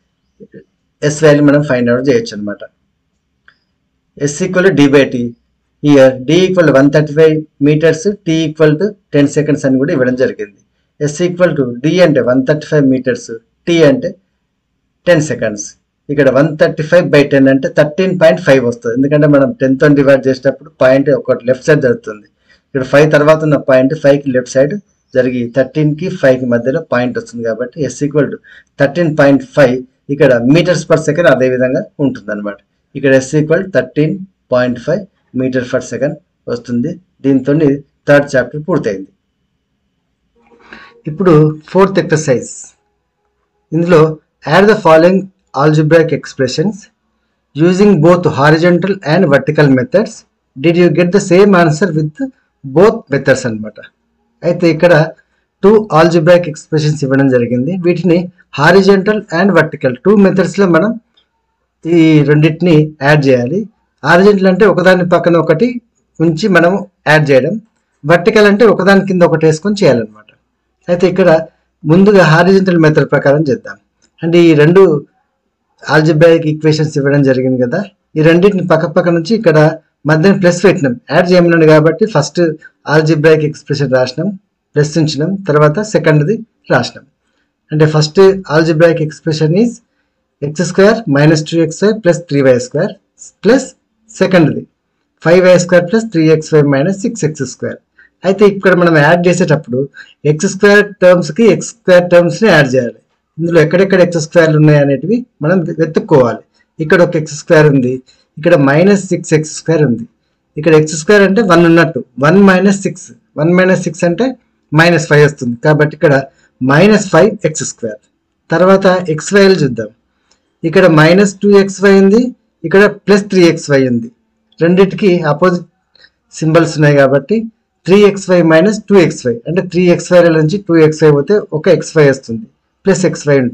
ఎస్ వాల్యూ మనం ఫైండ్ అవుట్ చేయొచ్చు అనమాట s equal d by t here d equal one thirty five metres t equal to ten seconds అని కూడా ఇవ్వడం జరిగింది ఎస్ ఈక్వల్ టు డి అంటే one thirty five metres t అంటే టెన్ సెకండ్స్ ఇక్కడ one thirty five by ten అంటే thirteen point five వస్తుంది ఎందుకంటే మనం టెన్తో డివైడ్ చేసేటప్పుడు పాయింట్ ఒకటి లెఫ్ట్ సైడ్ జరుగుతుంది ఇక్కడ ఫైవ్ తర్వాత ఉన్న పాయింట్ ఫైవ్కి లెఫ్ట్ సైడ్ జరిగి థర్టీన్కి ఫైవ్కి మధ్యలో పాయింట్ వస్తుంది కాబట్టి s equal to thirteen point five ఇక్కడ మీటర్స్ పర్ సెకండ్ అదే విధంగా ఉంటుంది అనమాట ఇక్కడ s equal thirteen point five metre per second వస్తుంది దీంతో థర్డ్ చాప్టర్ పూర్తయింది ఇప్పుడు ఫోర్త్ ఎక్సర్సైజ్ ఇందులో add the following algebraic expressions using both horizontal and vertical methods did you get the same answer with both methods అన్నమాట అయితే ఇక్కడ two algebraic expressions ఇవ్వడం జరిగింది వీటిని హారిజెంటల్ అండ్ వర్టికల్ టూ మెథడ్స్లో మనం ఈ రెండింటిని యాడ్ చేయాలి హారిజెంటల్ అంటే ఒకదాని పక్కన ఒకటి ఉంచి మనం యాడ్ చేయడం వర్టికల్ అంటే ఒకదాని కింద ఒకటి వేసుకొని చేయాలన్నమాట అయితే ఇక్కడ ముందుగా హారిజెంటల్ మెథడ్ ప్రకారం చేద్దాం అంటే ఈ రెండు ఆల్జిబ్రాయిక్ ఈక్వేషన్స్ ఇవ్వడం జరిగింది కదా ఈ రెండింటిని పక్క పక్క నుంచి ఇక్కడ మధ్యన ప్లస్ పెట్టినాం యాడ్ చేయమన్నాడు కాబట్టి ఫస్ట్ ఆల్జిబ్రాయిక్ ఎక్స్ప్రెషన్ రాసినాం ప్లస్ ఉంచినాం తర్వాత సెకండ్ది రాసినాం అంటే first algebraic expression is x square minus two X why plus three why square plus సెకండ్ది five why square plus three x why minus six x square అయితే ఇక్కడ మనం యాడ్ చేసేటప్పుడు ఎక్స్ స్క్వేర్ టర్మ్స్కి ఎక్స్ స్క్వేర్ టర్మ్స్ని add చేయాలి ఇందులో ఎక్కడెక్కడ ఎక్స్ స్క్వేర్లు ఉన్నాయి అనేటివి మనం వెతుక్కోవాలి ఇక్కడ ఒక ఎక్స్ స్క్వేర్ ఉంది ఇక్కడ మైనస్ సిక్స్ ఎక్స్ స్క్వేర్ ఉంది ఇక్కడ ఎక్స్ స్క్వేర్ అంటే వన్ ఉన్నట్టు one minus six one minus six అంటే మైనస్ ఫైవ్ వస్తుంది కాబట్టి ఇక్కడ మైనస్ ఫైవ్ ఎక్స్ స్క్వేర్ తర్వాత ఎక్స్ వైలు చూద్దాం ఇక్కడ మైనస్ టూ ఎక్స్ వై ఉంది ఇక్కడ ప్లస్ త్రీ ఎక్స్ వై ఉంది రెండింటికి అపోజిట్ సింబల్స్ ఉన్నాయి కాబట్టి three x why minus two X y అంటే త్రీ ఎక్స్ వై నుంచి టూ ఎక్స్ వై పోతే ఒక ఎక్స్ వై వస్తుంది ప్లస్ ఎక్స్ వై ఉంటుంది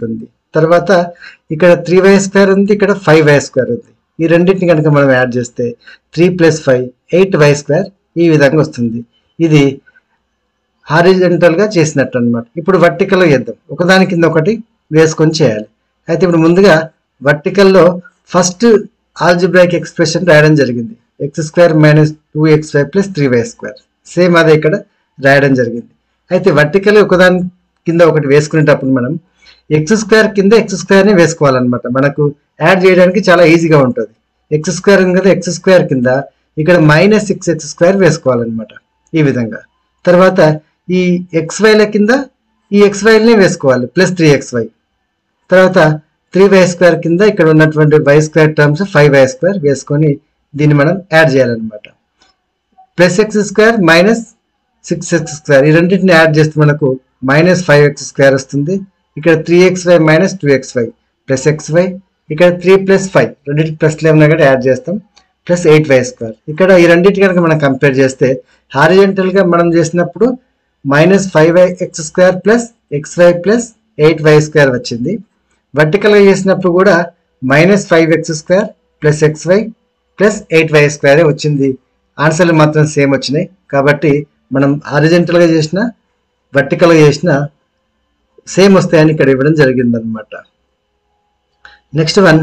తర్వాత ఇక్కడ త్రీ వై స్క్వేర్ ఉంది ఇక్కడ ఫైవ్ వై స్క్వేర్ ఉంది ఈ రెండింటిని కనుక మనం యాడ్ చేస్తే three plus five eight y square ఈ విధంగా వస్తుంది ఇది హారిజెంటల్ గా చేసినట్టు అనమాట ఇప్పుడు వర్టికల్ చేద్దాం ఒకదాని కింద ఒకటి వేసుకొని చేయాలి అయితే ఇప్పుడు ముందుగా vertical లో ఫస్ట్ ఆల్జిబ్రాయిక్ ఎక్స్ప్రెషన్ రాయడం జరిగింది x square minus two X why plus three why square same అదే ఇక్కడ రాయడం జరిగింది అయితే వర్టికల్ ఒకదాని కింద ఒకటి వేసుకునేటప్పుడు మనం ఎక్స్ స్క్వేర్ కింద ఎక్స్ స్క్వేర్ని వేసుకోవాలన్నమాట మనకు యాడ్ చేయడానికి చాలా ఈజీగా ఉంటుంది ఎక్స్ స్క్వేర్ ఉంది కదా ఎక్స్ స్క్వేర్ కింద ఇక్కడ మైనస్ సిక్స్ ఎక్స్ స్క్వేర్ వేసుకోవాలన్నమాట ఈ విధంగా తర్వాత ఈ ఎక్స్ వైల కింద ఈ ఎక్స్ వైల్ని వేసుకోవాలి ప్లస్ త్రీ ఎక్స్ వై తర్వాత త్రీ వై స్క్వేర్ కింద ఇక్కడ ఉన్నటువంటి y square terms five why square వేసుకొని దీన్ని మనం యాడ్ చేయాలన్నమాట plus X square minus six x square ఈ రెండింటిని యాడ్ చేస్తే మనకు మైనస్ ఫైవ్ ఎక్స్ స్క్వేర్ వస్తుంది ఇక్కడ three x why minus two X why plus x y ఇక్కడ త్రీ ప్లస్ ఫైవ్ రెండింటి ప్లస్ ఏమన్నా కూడా యాడ్ చేస్తాం ప్లస్ ఎయిట్ వై స్క్వేర్ ఇక్కడ ఈ రెండింటి కనుక మనం కంపేర్ చేస్తే హారిజెంటల్ గా మనం చేసినప్పుడు minus five y x square plus x why plus eight y square వచ్చింది వర్టికల్ గా చేసినప్పుడు కూడా minus five X square plus x why plus eight y square వచ్చింది ఆన్సర్లు మాత్రం సేమ్ వచ్చినాయి కాబట్టి మనం హారిజెంటల్ గా చేసిన వర్టికల్ గా చేసిన సేమ్ వస్తాయని ఇక్కడ ఇవ్వడం జరిగింది అనమాట next one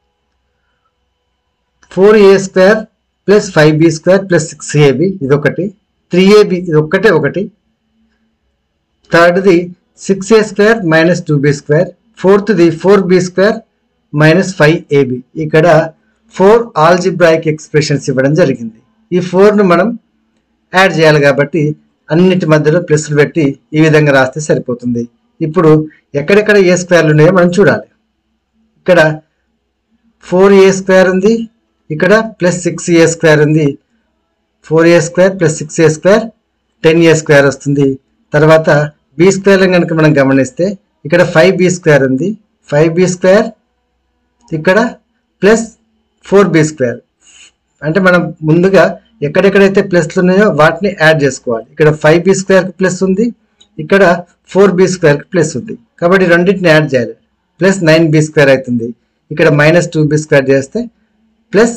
four a square plus five b square plus six ab ఇది ఒకటి త్రీ ఏబి ఇది ఒక్కటే ఒకటి థర్డ్ది six a square minus two b square ఫోర్త్ది four b square minus five ab ఇక్కడ ఫోర్ ఆల్జిబ్రాయిక్ ఎక్స్ప్రెషన్స్ ఇవ్వడం జరిగింది ఈ ఫోర్ను మనం యాడ్ చేయాలి కాబట్టి అన్నిటి మధ్యలో ప్లస్లు పెట్టి ఈ విధంగా రాస్తే సరిపోతుంది ఇప్పుడు ఎక్కడెక్కడ ఏ స్క్వేర్లు ఉన్నాయో మనం చూడాలి ఇక్కడ ఫోర్ ఏ స్క్వేర్ ఉంది ఇక్కడ ప్లస్ సిక్స్ ఏ స్క్వేర్ ఉంది four a square plus six a square ten a square వస్తుంది తర్వాత బి స్క్వేర్ కనుక మనం గమనిస్తే ఇక్కడ ఫైవ్ బి స్క్వేర్ ఉంది ఫైవ్ బి స్క్వేర్ ఇక్కడ ప్లస్ ఫోర్ బి స్క్వేర్ అంటే మనం ముందుగా ఎక్కడెక్కడైతే ప్లస్లు ఉన్నాయో వాటిని యాడ్ చేసుకోవాలి ఇక్కడ ఫైవ్ బి స్క్వేర్ ప్లస్ ఉంది ఇక్కడ ఫోర్ బి స్క్వేర్ ప్లస్ ఉంది కాబట్టి రెండింటిని యాడ్ చేయాలి ప్లస్ నైన్ బి స్క్వేర్ అవుతుంది ఇక్కడ మైనస్ టూ బి స్క్వేర్ చేస్తే ప్లస్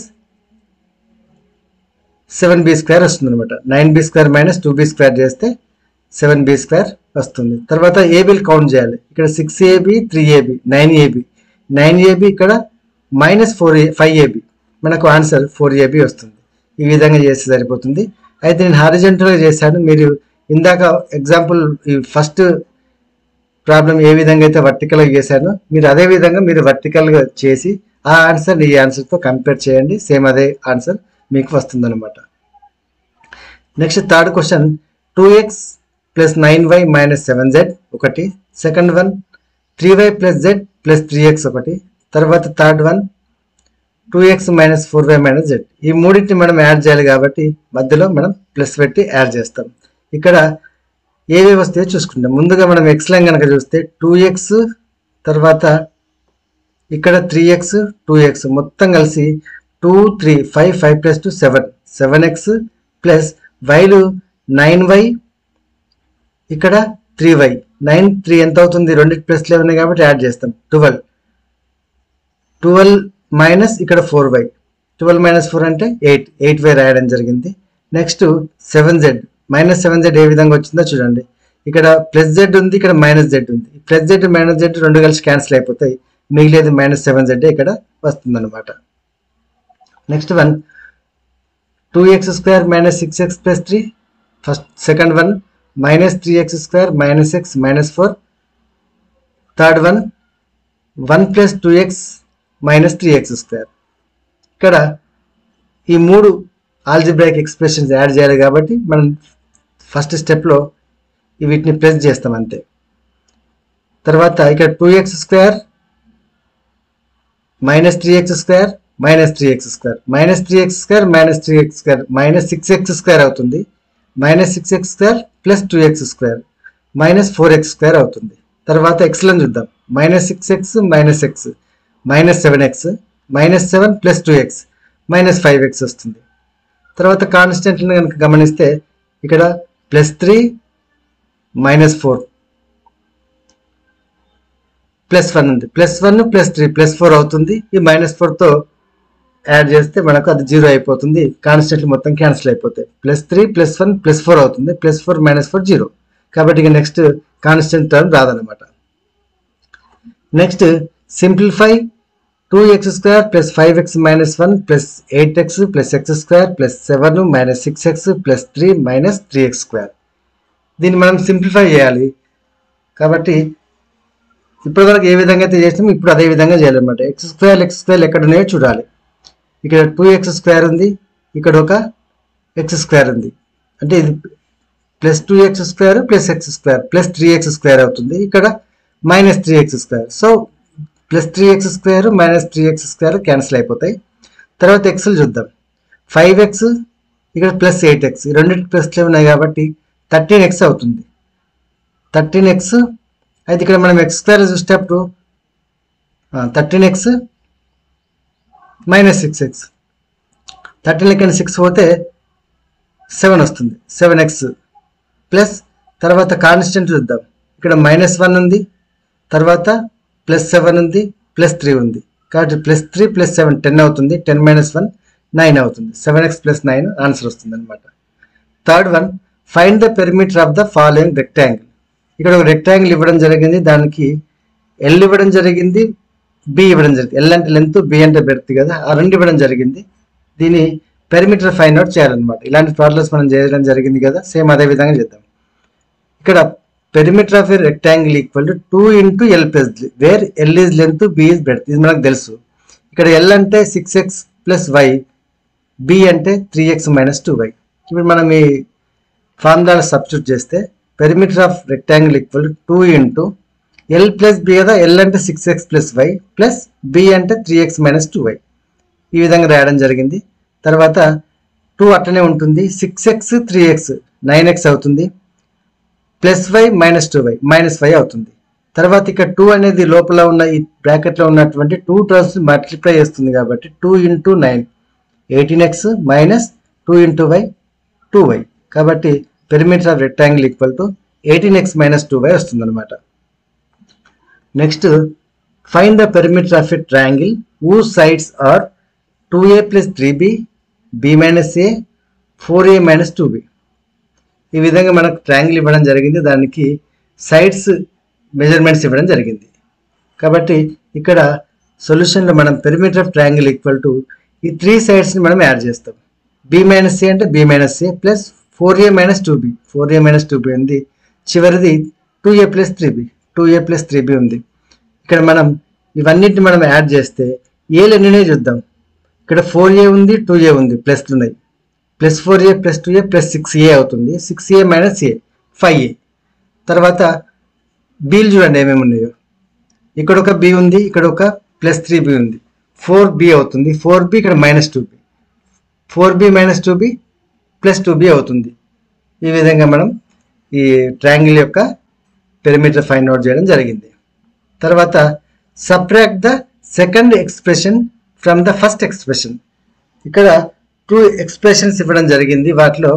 సెవెన్ బి స్క్వేర్ వస్తుంది అనమాట nine b square minus two b square చేస్తే సెవెన్ బి స్క్వేర్ వస్తుంది తర్వాత ఏబీలు కౌంట్ చేయాలి ఇక్కడ six ab three ab nine ab nine ab ఇక్కడ minus four a five ab మనకు ఆన్సర్ ఫోర్ ఏబి వస్తుంది ఈ విధంగా చేస్తే సరిపోతుంది అయితే నేను హారిజెంటల్గా చేశాను మీరు ఇందాక ఎగ్జాంపుల్ ఈ ఫస్ట్ ప్రాబ్లం ఏ విధంగా అయితే వర్టికల్గా చేశానో మీరు అదే విధంగా మీరు వర్టికల్గా చేసి ఆ ఆన్సర్ ఈ ఆన్సర్తో కంపేర్ చేయండి సేమ్ అదే ఆన్సర్ మీకు వస్తుందన్నమాట next third question two x plus nine y minus seven z ఒకటి second one three y plus z plus three x ఒకటి తర్వాత third one two x minus four why minus z ఈ మూడింటిని మనం add చేయాలి కాబట్టి మధ్యలో మనం ప్లస్ పెట్టి యాడ్ చేస్తాం ఇక్కడ ఏవి వస్తాయో చూసుకుంటాం ముందుగా మనం ఎక్స్ లైన్ కనుక చూస్తే టూ ఎక్స్ తర్వాత ఇక్కడ త్రీ ఎక్స్ టూ ఎక్స్ మొత్తం కలిసి two three five five plus two seven seven x plus వైలు నైన్ వై ఇక్కడ త్రీ వై నైన్ త్రీ ఎంత అవుతుంది రెండింటి ప్లస్లు ఉన్నాయి కాబట్టి యాడ్ చేస్తాం ట్వెల్వ్ ట్వెల్వ్ మైనస్ ఇక్కడ four y twelve minus four అంటే ఎయిట్ ఎయిట్ వై రాయడం జరిగింది next seven Z minus seven z ఏ విధంగా వచ్చిందో చూడండి ఇక్కడ ప్లస్ జెడ్ ఉంది ఇక్కడ మైనస్ జెడ్ ఉంది ప్లస్ జెడ్ మైనస్ జెడ్ రెండు కలిసి క్యాన్సిల్ అయిపోతాయి మిగిలేదు మైనస్ సెవెన్ జెడ్ ఇక్కడ వస్తుంది అనమాట next one two x square minus six x plus three first second one minus three x square minus x minus four third one one plus two x minus three x square ఇక్కడ ఈ మూడు algebraic expressions add చేయాలి కాబట్టి మనం first స్టెప్లో వీటిని press చేస్తాం అంతే తర్వాత ఇక్కడ two x square minus three x square minus three x square minus three x square minus three x square minus six x square అవుతుంది minus six x square plus two x square minus four x square అవుతుంది తర్వాత ఎక్స్లో చూద్దాం minus six x minus x minus seven x minus seven plus two x minus five x వస్తుంది తర్వాత కాన్స్టెంట్ని కనుక గమనిస్తే ఇక్కడ plus three minus four plus one ఉంది plus one plus three plus four అవుతుంది ఈ మైనస్ ఫోర్తో యాడ్ చేస్తే మనకు అది జీరో అయిపోతుంది కాన్స్టెంట్లు మొత్తం క్యాన్సిల్ అయిపోతాయి plus three plus one plus four అవుతుంది plus four minus four zero కాబట్టి ఇక నెక్స్ట్ కాన్స్టెంట్ టర్మ్ రాదనమాట next simplify two x square plus five x minus one plus eight x plus X square plus seven minus six x plus three minus three x square దీన్ని మనం simplify చేయాలి కాబట్టి ఇప్పటి వరకు ఏ విధంగా అయితే చేసినామో ఇప్పుడు అదే విధంగా చేయాలన్నమాట ఎక్స్ స్క్వేర్ ఎక్స్ స్క్వేర్ ఎక్కడ ఉన్నాయో చూడాలి ఇక్కడ టూ ఎక్స్ స్క్వేర్ ఉంది ఇక్కడ ఒక ఎక్స్ స్క్వేర్ ఉంది అంటే ఇది plus two x square plus X square plus three x square అవుతుంది ఇక్కడ minus three x square so plus three x square minus three x square cancel అయిపోతాయి తర్వాత ఎక్స్లు చూద్దాం ఫైవ్ ఎక్స్ ఇక్కడ ప్లస్ ఎయిట్ ఎక్స్ ఈ రెండింటి ప్లస్లే ఉన్నాయి కాబట్టి థర్టీన్ ఎక్స్ అవుతుంది థర్టీన్ ఎక్స్ అయితే ఇక్కడ మనం ఎక్స్ స్క్వేర్ చూసేటప్పుడు thirteen x minus six x thirteen లెక్కన సిక్స్ పోతే సెవెన్ వస్తుంది సెవెన్ ఎక్స్ ప్లస్ తర్వాత కాన్స్టెంట్ చూద్దాం ఇక్కడ మైనస్ వన్ ఉంది తర్వాత ప్లస్ సెవెన్ ఉంది ప్లస్ త్రీ ఉంది కాబట్టి plus three plus seven ten అవుతుంది టెన్ మైనస్ వన్ నైన్ అవుతుంది seven x plus nine answer వస్తుంది అనమాట third one find the perimeter of the following rectangle ఇక్కడ ఒక రెక్టాంగిల్ ఇవ్వడం జరిగింది దానికి ఎల్ ఇవ్వడం జరిగింది బి ఇవ్వడం జరిగింది ఎల్ అంటే లెంత్ బి అంటే బెర్త్ కదా ఆ రెండు ఇవ్వడం జరిగింది దీని పెరిమీటర్ ఫైండ్ అవుట్ చేయాలన్నమాట ఇలాంటి ప్రాబ్లమ్స్ మనం చేయడం జరిగింది కదా సేమ్ అదే విధంగా చేద్దాం ఇక్కడ perimeter of a rectangle equal to two into l plus where l is length b is breadth ఇది మనకు తెలుసు ఇక్కడ ఎల్ అంటే six x plus y b అంటే three X minus two y ఇప్పుడు మనం ఈ ఫార్ములా సబ్స్టిట్యూట్ చేస్తే perimeter of rectangle equal to two into l plus b కదా ఎల్ అంటే six x plus y plus b అంటే three X minus two y ఈ విధంగా రాయడం జరిగింది తర్వాత టూ అట్లనే ఉంటుంది six x three x nine x అవుతుంది plus y minus two y minus five అవుతుంది తర్వాత ఇక్కడ టూ అనేది లోపల ఉన్న ఈ బ్రాకెట్లో ఉన్నటువంటి టూ టర్మ్స్ మల్టిప్లై చేస్తుంది కాబట్టి two into nine eighteen x minus two into y two y కాబట్టి perimeter of rectangle equal to eighteen x minus two y వస్తుంది అనమాట next find the perimeter of a triangle uh sides are two a plus three b b minus a four a minus two b ఈ విధంగా మనకు triangle ఇవ్వడం జరిగింది దానికి sides measurements ఇవ్వడం జరిగింది కాబట్టి ఇక్కడ సొల్యూషన్లో మనం perimeter of triangle equal to ఈ త్రీ సైడ్స్ని మనం యాడ్ చేస్తాం బి మైనస్ ఏ అంటే b minus a plus four a minus two b four a minus two b ఉంది చివరిది two a plus three b two a plus three b ఉంది ఇక్కడ మనం ఇవన్నిటిని మనం యాడ్ చేస్తే ఏలు ఎన్నినే చూద్దాం ఇక్కడ ఫోర్ ఏ ఉంది టూ ఏ ఉంది ప్లస్లు ఉన్నాయి plus four a plus two a plus six a అవుతుంది six a minus a five a తర్వాత బీలు చూడండి ఏమేమి ఉన్నాయో ఇక్కడ ఒక బి ఉంది ఇక్కడ ఒక ప్లస్ త్రీ బి ఉంది ఫోర్ బి అవుతుంది ఫోర్ బి ఇక్కడ minus two b four b minus two b plus two b అవుతుంది ఈ విధంగా మనం ఈ ట్రయాంగిల్ యొక్క పెరిమీటర్ ఫైండ్ అవుట్ చేయడం జరిగింది తర్వాత subtract the second expression from the first expression ఇక్కడ టూ ఎక్స్ప్రెషన్స్ ఇవ్వడం జరిగింది వాటిలో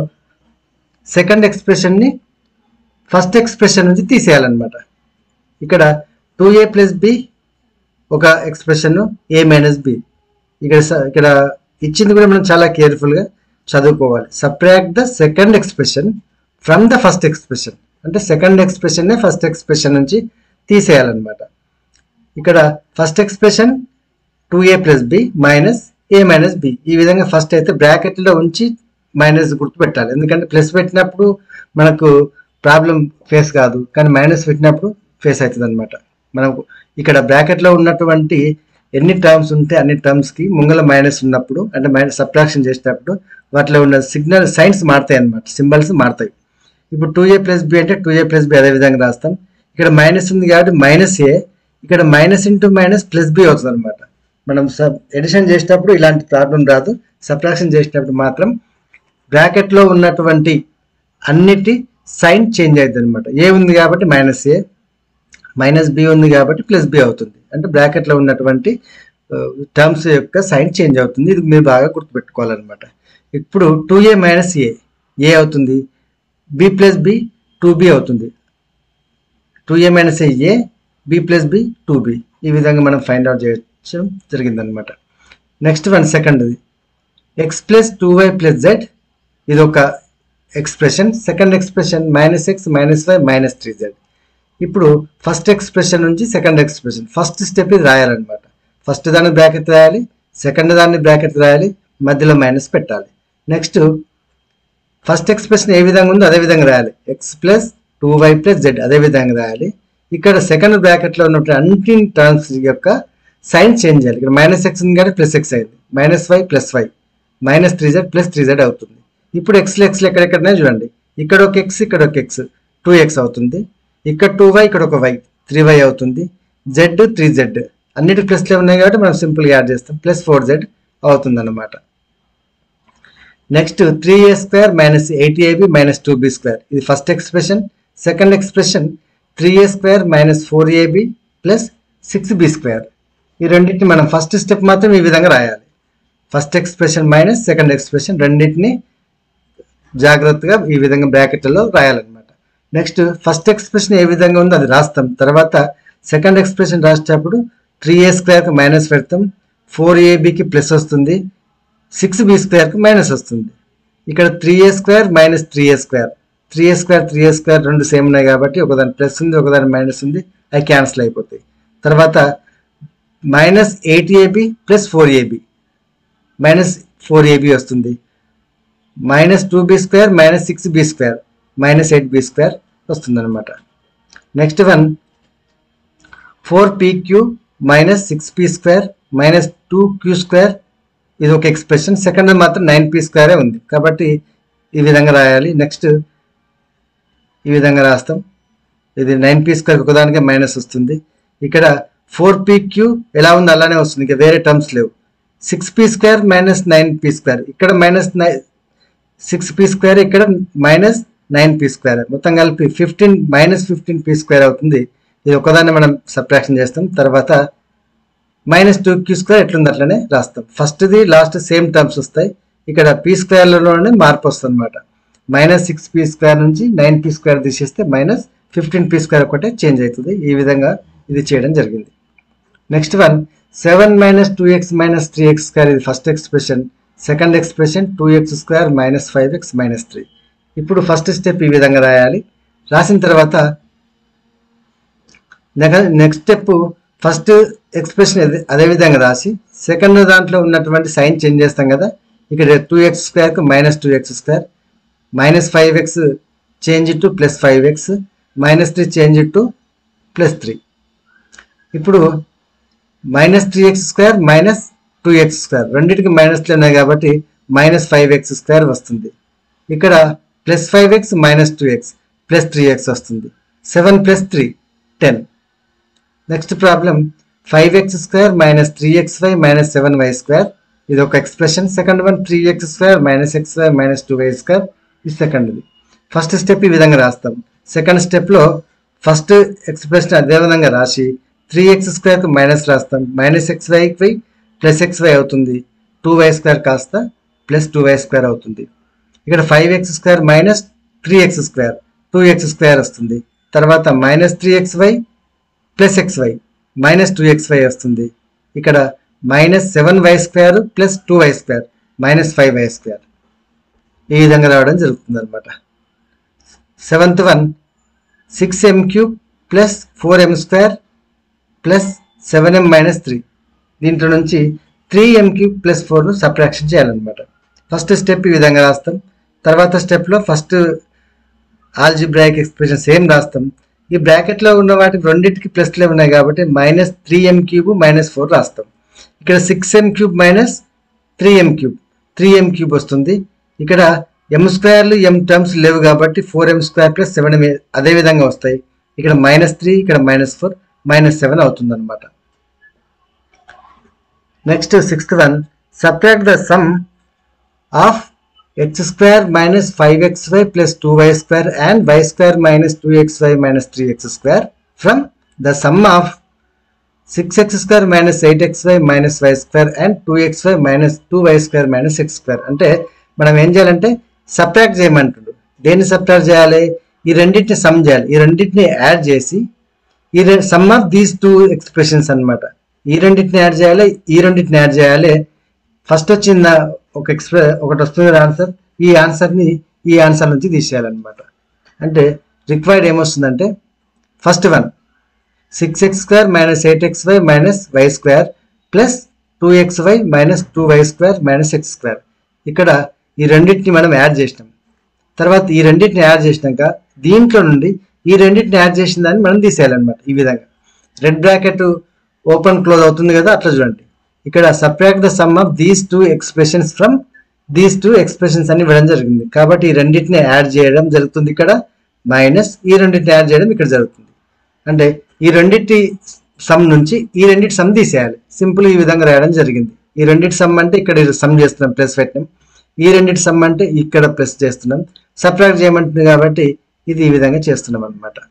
సెకండ్ ఎక్స్ప్రెషన్ని ఫస్ట్ ఎక్స్ప్రెషన్ నుంచి తీసేయాలన్నమాట ఇక్కడ టూ ఏ ప్లస్ బి ఒక ఎక్స్ప్రెషన్ ఏ మైనస్ బి ఇక్కడ స- ఇక్కడ ఇచ్చింది కూడా మనం చాలా కేర్ఫుల్గా చదువుకోవాలి subtract the second expression from the first expression అంటే సెకండ్ ఎక్స్ప్రెషన్నే ఫస్ట్ ఎక్స్ప్రెషన్ నుంచి తీసేయాలన్నమాట ఇక్కడ first expression two a plus b minus a minus b ఈ విధంగా ఫస్ట్ అయితే బ్రాకెట్లో ఉంచి మైనస్ గుర్తు పెట్టాలి ఎందుకంటే ప్లస్ పెట్టినప్పుడు మనకు ప్రాబ్లం ఫేస్ కాదు కానీ మైనస్ పెట్టినప్పుడు ఫేస్ అవుతుంది అనమాట మనకు ఇక్కడ బ్రాకెట్లో ఉన్నటువంటి ఎన్ని టర్మ్స్ ఉంటే అన్ని టర్మ్స్కి ముంగల మైనస్ ఉన్నప్పుడు అంటే మైనస్ సబ్ట్రాక్షన్ చేసేటప్పుడు వాటిలో ఉన్న సిగ్నల్ సైన్స్ మారుతాయి అనమాట సింబల్స్ మారుతాయి ఇప్పుడు టూ ఏ ప్లస్ బి అంటే టూ ఏ ప్లస్ బి అదే విధంగా రాస్తాం ఇక్కడ మైనస్ ఉంది కాబట్టి మైనస్ ఏ ఇక్కడ minus into minus plus b అవుతుంది అనమాట మనం సబ్ ఎడిషన్ చేసేటప్పుడు ఇలాంటి ప్రాబ్లం రాదు సబ్ట్రాక్షన్ చేసేటప్పుడు మాత్రం బ్రాకెట్లో ఉన్నటువంటి అన్నిటి సైన్ చేంజ్ అవుతుంది అనమాట ఏ ఉంది కాబట్టి మైనస్ ఏ మైనస్ బి ఉంది కాబట్టి ప్లస్ బి అవుతుంది అంటే బ్రాకెట్లో ఉన్నటువంటి టర్మ్స్ యొక్క సైన్ చేంజ్ అవుతుంది ఇది మీరు బాగా గుర్తుపెట్టుకోవాలన్నమాట ఇప్పుడు two a minus a a అవుతుంది b plus b two b అవుతుంది two a minus a b plus b two b ఈ విధంగా మనం ఫైండ్ అవుట్ చేయడం జరిగిందనమాట నెక్స్ట్ వన్ సెకండ్ది x plus two y plus z ఇది ఒక expression second expression minus x minus y minus three z ఇప్పుడు ఫస్ట్ ఎక్స్ప్రెషన్ నుంచి సెకండ్ ఎక్స్ప్రెషన్ ఫస్ట్ స్టెప్ ఇది రాయాలన్నమాట ఫస్ట్ దాన్ని బ్రాకెట్ రాయాలి సెకండ్ దాన్ని బ్రాకెట్ రాయాలి మధ్యలో మైనస్ పెట్టాలి నెక్స్ట్ ఫస్ట్ ఎక్స్ప్రెషన్ ఏ విధంగా ఉందో అదే విధంగా రాయాలి x plus two y plus z అదే విధంగా రాయాలి ఇక్కడ సెకండ్ బ్రాకెట్లో ఉన్నటువంటి అన్ని టర్మ్స్ యొక్క సైన్ చేంజ్ చేయాలి ఇక్కడ మైనస్ ఎక్స్ ఉంది కానీ ప్లస్ ఎక్స్ అయింది minus y plus y minus three z plus three z అవుతుంది ఇప్పుడు ఎక్స్లు ఎక్స్లు ఎక్కడెక్కడనే చూడండి ఇక్కడ ఒక ఎక్స్ ఇక్కడ ఒక ఎక్స్ టూ ఎక్స్ అవుతుంది ఇక్కడ టూ వై ఇక్కడ ఒక వై త్రీ వై అవుతుంది జెడ్ త్రీ జెడ్ అన్నిటి ప్లస్లే ఉన్నాయి కాబట్టి మనం సింపుల్గా యాడ్ చేస్తాం ప్లస్ ఫోర్ జెడ్ అవుతుంది అన్నమాట next three a square minus eighty a b minus two b square ఇది first expression second expression three a square minus four a b plus six B square ఈ రెండింటిని మనం ఫస్ట్ స్టెప్ మాత్రం ఈ విధంగా రాయాలి first expression minus second expression రెండింటిని జాగ్రత్తగా ఈ విధంగా బ్రాకెట్లలో రాయాలన్నమాట నెక్స్ట్ ఫస్ట్ ఎక్స్ప్రెషన్ ఏ విధంగా ఉందో అది రాస్తాం తర్వాత సెకండ్ ఎక్స్ప్రెషన్ రాసేటప్పుడు త్రీ ఏ స్క్వేర్కి మైనస్ పెడతాం ఫోర్ ఏబికి ప్లస్ వస్తుంది సిక్స్ బి స్క్వేర్కి మైనస్ వస్తుంది ఇక్కడ three a square minus three a square three a square three a square రెండు సేమ్ ఉన్నాయి కాబట్టి ఒకదాని ప్లస్ ఉంది ఒకదాని మైనస్ ఉంది అవి క్యాన్సిల్ అయిపోతాయి తర్వాత minus eight a b plus four a b minus four AB వస్తుంది minus two b square minus six B square minus eight b square వస్తుంది అనమాట next one four p q minus six p square minus two q square ఇది ఒక expression second మాత్రం nine p స్క్వేరే ఉంది కాబట్టి ఈ విధంగా రాయాలి నెక్స్ట్ ఈ విధంగా రాస్తాం ఇది నైన్ పీ స్క్వేర్ ఒకదానికే మైనస్ వస్తుంది ఇక్కడ ఫోర్ పీ క్యూ ఎలా ఉంది అలానే వస్తుంది ఇంకా వేరే టర్మ్స్ లేవు six p square minus nine p square ఇక్కడ minus nine six p square ఇక్కడ మైనస్ నైన్ పీ స్క్వేర్ మొత్తం కలిపి fifteen minus fifteen p square అవుతుంది ఇది ఒకదాన్ని మనం సబ్ట్రాక్షన్ చేస్తాం తర్వాత మైనస్ టూ క్యూ స్క్వేర్ ఎట్లుంది అట్లనే రాస్తాం ఫస్ట్ది లాస్ట్ సేమ్ టర్మ్స్ వస్తాయి ఇక్కడ పీ స్క్వేర్లలోనే మార్పు వస్తుంది అనమాట మైనస్ సిక్స్ పీ స్క్వేర్ నుంచి నైన్ పీ స్క్వేర్ తీసేస్తే మైనస్ ఫిఫ్టీన్ పీ స్క్వేర్ ఒకటే చేంజ్ అవుతుంది ఈ విధంగా ఇది చేయడం జరిగింది next one seven minus two x minus three x square ఇది first expression second expression two x square minus five x minus three ఇప్పుడు ఫస్ట్ స్టెప్ ఈ విధంగా రాయాలి రాసిన తర్వాత నెక్స్ట్ స్టెప్ ఫస్ట్ ఎక్స్ప్రెషన్ అదే విధంగా రాసి సెకండ్ దాంట్లో ఉన్నటువంటి సైన్ చేంజ్ చేస్తాం కదా ఇక్కడ టూ ఎక్స్ స్క్వేర్కి minus two x square minus five x change to plus five x minus three change to plus three ఇప్పుడు minus three x square minus two x square రెండింటికి మైనస్లు ఉన్నాయి కాబట్టి మైనస్ ఫైవ్ ఎక్స్ స్క్వేర్ వస్తుంది ఇక్కడ plus five x minus two x plus three x వస్తుంది seven plus three ten next problem five X square minus three x why minus seven y square ఇది ఒక expression second one three x square minus x why minus two why square ఇది సెకండ్ది first step ఈ విధంగా రాస్తాం second స్టెప్లో first expression అదే విధంగా రాసి త్రీ ఎక్స్ స్క్వేర్కి మైనస్ రాస్తాం minus x y y plus x y అవుతుంది టూ వై స్క్వేర్ కాస్త ప్లస్ టూ వై స్క్వేర్ అవుతుంది ఇక్కడ five X square minus three x square two x square వస్తుంది తర్వాత minus three x why plus x why minus two X y వస్తుంది ఇక్కడ minus seven y square plus two why square minus five why square ఈ విధంగా రావడం జరుగుతుంది అనమాట seventh one six m cube plus four m square plus seven m minus three దీంట్లో నుంచి three m cube plus ఫోర్ను సబ్ట్రాక్షన్ చేయాలన్నమాట first step ఈ విధంగా రాస్తాం తర్వాత స్టెప్లో ఫస్ట్ ఆల్జిబ్రాయిక్ ఎక్స్ప్రెషన్ సేమ్ రాస్తాం ఈ బ్రాకెట్లో ఉన్న వాటికి రెండింటికి ప్లస్లే ఉన్నాయి కాబట్టి minus three m cube minus four రాస్తాం ఇక్కడ six m cube minus three m cube three m cube వస్తుంది ఇక్కడ ఎం స్క్వేర్లు ఎం టర్మ్స్ లేవు కాబట్టి four m square plus seven m అదే విధంగా వస్తాయి ఇక్కడ మైనస్ త్రీ ఇక్కడ మైనస్ ఫోర్ మైనస్ సెవెన్ అవుతుంది అనమాట next sixth one subtract the sum of x square minus five x why plus two why square and y square minus two X why minus three x square from the sum of six x square minus eight x why minus y square and two X why minus two why square minus X square అంటే మనం ఏం చేయాలంటే subtract చేయమంటుండు దేన్ని subtract చేయాలి ఈ రెండింటిని some చేయాలి ఈ రెండింటిని యాడ్ చేసి ఈ sum of these two expressions అన్నమాట ఈ రెండింటిని యాడ్ చేయాలి ఈ రెండింటిని యాడ్ చేయాలి ఫస్ట్ వచ్చిన ఒక ఎక్స్ప్రె ఒకటి వస్తుంది ఆన్సర్ ఈ ఆన్సర్ని ఈ ఆన్సర్ నుంచి తీసేయాలన్నమాట అంటే రిక్వైర్డ్ ఏమొస్తుందంటే first one six x square minus eight x why minus y square plus two X why minus two why square minus X square ఇక్కడ ఈ రెండింటిని మనం యాడ్ చేసినాం తర్వాత ఈ రెండింటిని యాడ్ చేసినాక దీంట్లో నుండి ఈ రెండింటిని యాడ్ చేసిన దాన్ని మనం తీసేయాలన్నమాట ఈ విధంగా రెడ్ బ్రాకెట్ ఓపెన్ క్లోజ్ అవుతుంది కదా అట్లా చూడండి ఇక్కడ subtract the sum of these two expressions from these two expressions అని ఇవ్వడం జరిగింది కాబట్టి ఈ రెండింటిని యాడ్ చేయడం జరుగుతుంది ఇక్కడ మైనస్ ఈ రెండింటిని యాడ్ చేయడం ఇక్కడ జరుగుతుంది అంటే ఈ రెండింటి సమ్ నుంచి ఈ రెండింటి సమ్ తీసేయాలి సింపుల్ ఈ విధంగా రాయడం జరిగింది ఈ రెండింటి సమ్ అంటే ఇక్కడ సమ్ చేస్తున్నాం ప్లస్ పెట్టినాం ఈ రెండింటి సమ్ అంటే ఇక్కడ ప్లస్ చేస్తున్నాం సబ్ట్రాక్ట్ చేయమంటుంది కాబట్టి ఇది ఈ విధంగా చేస్తున్నాం అనమాట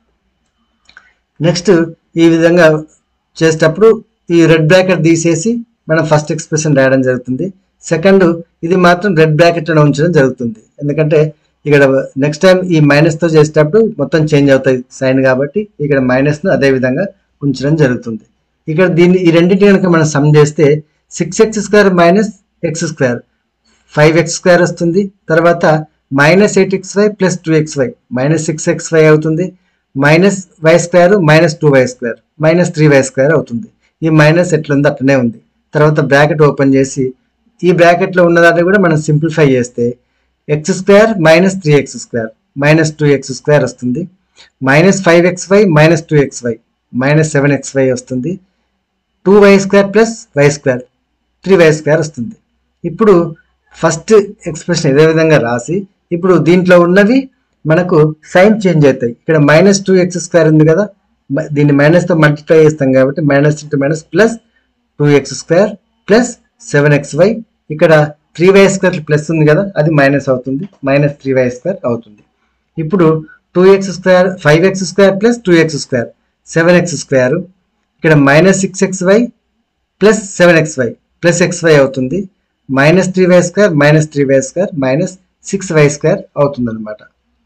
నెక్స్ట్ ఈ విధంగా చేసేటప్పుడు ఈ రెడ్ బ్రాకెట్ తీసేసి మనం ఫస్ట్ ఎక్స్ప్రెషన్ రాయడం జరుగుతుంది సెకండ్ ఇది మాత్రం రెడ్ బ్రాకెట్ ఉంచడం జరుగుతుంది ఎందుకంటే ఇక్కడ నెక్స్ట్ టైం ఈ మైనస్ తో చేసేటప్పుడు మొత్తం చేంజ్ అవుతాయి సైన్ కాబట్టి ఇక్కడ మైనస్ ను అదే విధంగా ఉంచడం జరుగుతుంది ఇక్కడ దీన్ని ఈ రెండింటి కనుక మనం సమ్ చేస్తే six x square minus X square five X square వస్తుంది తర్వాత minus eight x why plus two X why minus six x y అవుతుంది minus y square minus two why square minus three why square అవుతుంది ఈ minus ఎట్లుంది అట్లనే ఉంది తర్వాత bracket open చేసి ఈ బ్రాకెట్లో ఉన్నదాన్ని కూడా మనం సింప్లిఫై చేస్తే x square minus three x square minus two x square వస్తుంది minus five x why minus two X why minus seven x y వస్తుంది two why square plus y square three why square వస్తుంది ఇప్పుడు first expression ఇదే విధంగా రాసి ఇప్పుడు దీంట్లో ఉన్నవి మనకు సైన్ చేంజ్ అవుతాయి ఇక్కడ మైనస్ టూ ఎక్స్ స్క్వేర్ ఉంది కదా మ- దీన్ని మైనస్ తో మల్టిప్లై చేస్తాం కాబట్టి minus into minus plus two x square plus seven x y ఇక్కడ త్రీ వై స్క్వేర్ ప్లస్ ఉంది కదా అది మైనస్ అవుతుంది మైనస్ త్రీ వై స్క్వేర్ అవుతుంది ఇప్పుడు two x square five X square plus two x square seven X square ఇక్కడ minus six x why plus seven x why plus x y అవుతుంది minus three why square minus three why square minus six y square అవుతుంది అనమాట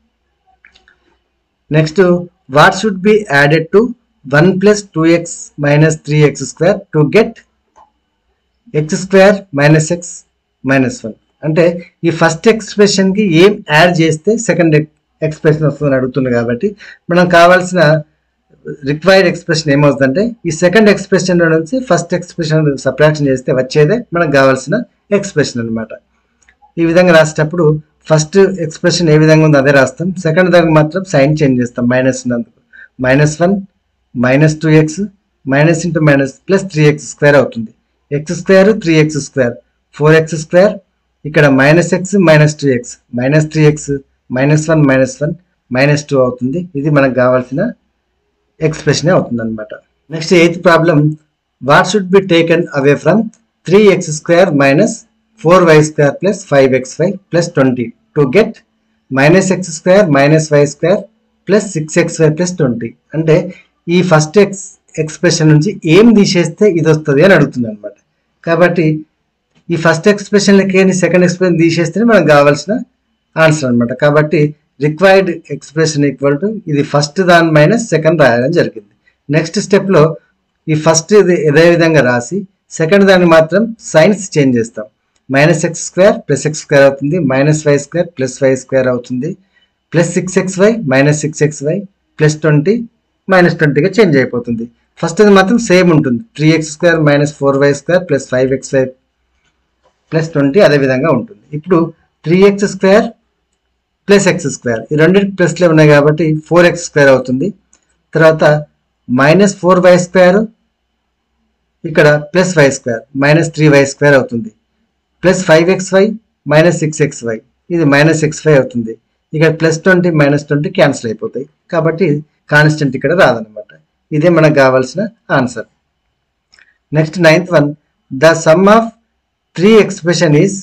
next what should be added to one plus two x minus three x square to get x square minus x minus one అంటే ఈ first expression కి ఏం add చేస్తే second expression వస్తుందని అడుగుతుంది కాబట్టి మనం కావాల్సిన రిక్వైర్డ్ ఎక్స్ప్రెషన్ ఏమవుతుందంటే ఈ సెకండ్ ఎక్స్ప్రెషన్ నుంచి ఫస్ట్ ఎక్స్ప్రెషన్ సబ్ట్రాక్షన్ చేస్తే వచ్చేదే మనకు కావాల్సిన ఎక్స్ప్రెషన్ అన్నమాట ఈ విధంగా రాసేటప్పుడు ఫస్ట్ ఎక్స్ప్రెషన్ ఏ విధంగా ఉందో అదే రాస్తాం సెకండ్ దానికి మాత్రం సైన్ చేంజ్ చేస్తాం మైనస్ ఉన్నందుకు minus one minus two x minus into minus plus three x square అవుతుంది x square three x square four x square ఇక్కడ minus x minus two x minus three X minus one minus one minus two అవుతుంది ఇది మనకు కావాల్సిన expression అవుతుంది అనమాట next eighth problem what should be taken away from three x square minus four y square plus five x why plus twenty to get minus X square minus y square plus six x why plus twenty అంటే ఈ first X expression నుంచి ఏం తీసేస్తే ఇది వస్తుంది అని అడుగుతుంది అనమాట కాబట్టి ఈ ఫస్ట్ ఎక్స్ప్రెషన్ లెక్క సెకండ్ ఎక్స్ప్రెషన్ తీసేస్తేనే మనకు కావాల్సిన ఆన్సర్ అన్నమాట కాబట్టి రిక్వైర్డ్ ఎక్స్ప్రెషన్ ఈక్వల్ టు ఇది ఫస్ట్ దాని మైనస్ సెకండ్ రాయడం జరిగింది నెక్స్ట్ స్టెప్లో ఈ ఫస్ట్ ఇది ఇదే విధంగా రాసి సెకండ్ దాన్ని మాత్రం సైన్స్ చేంజ్ చేస్తాం minus X square plus X square అవుతుంది minus y square plus y square అవుతుంది plus six x why minus six x why plus twenty minus ట్వంటీగా చేంజ్ అయిపోతుంది ఫస్ట్ అది మాత్రం సేమ్ ఉంటుంది three x square minus four y square plus five x why plus twenty అదే విధంగా ఉంటుంది ఇప్పుడు three x square plus X square ఈ రెండు ప్లస్లే ఉన్నాయి కాబట్టి ఫోర్ ఎక్స్ స్క్వేర్ అవుతుంది తర్వాత మైనస్ ఫోర్ వై స్క్వేర్ ఇక్కడ plus y square minus three why square అవుతుంది plus five x why minus six x y ఇది మైనస్ ఎక్స్ వై అవుతుంది ఇక్కడ plus twenty minus twenty cancel అయిపోతాయి కాబట్టి కాన్స్టెంట్ ఇక్కడ రాదనమాట ఇదే మనకు కావాల్సిన answer next ninth one the sum of three expression is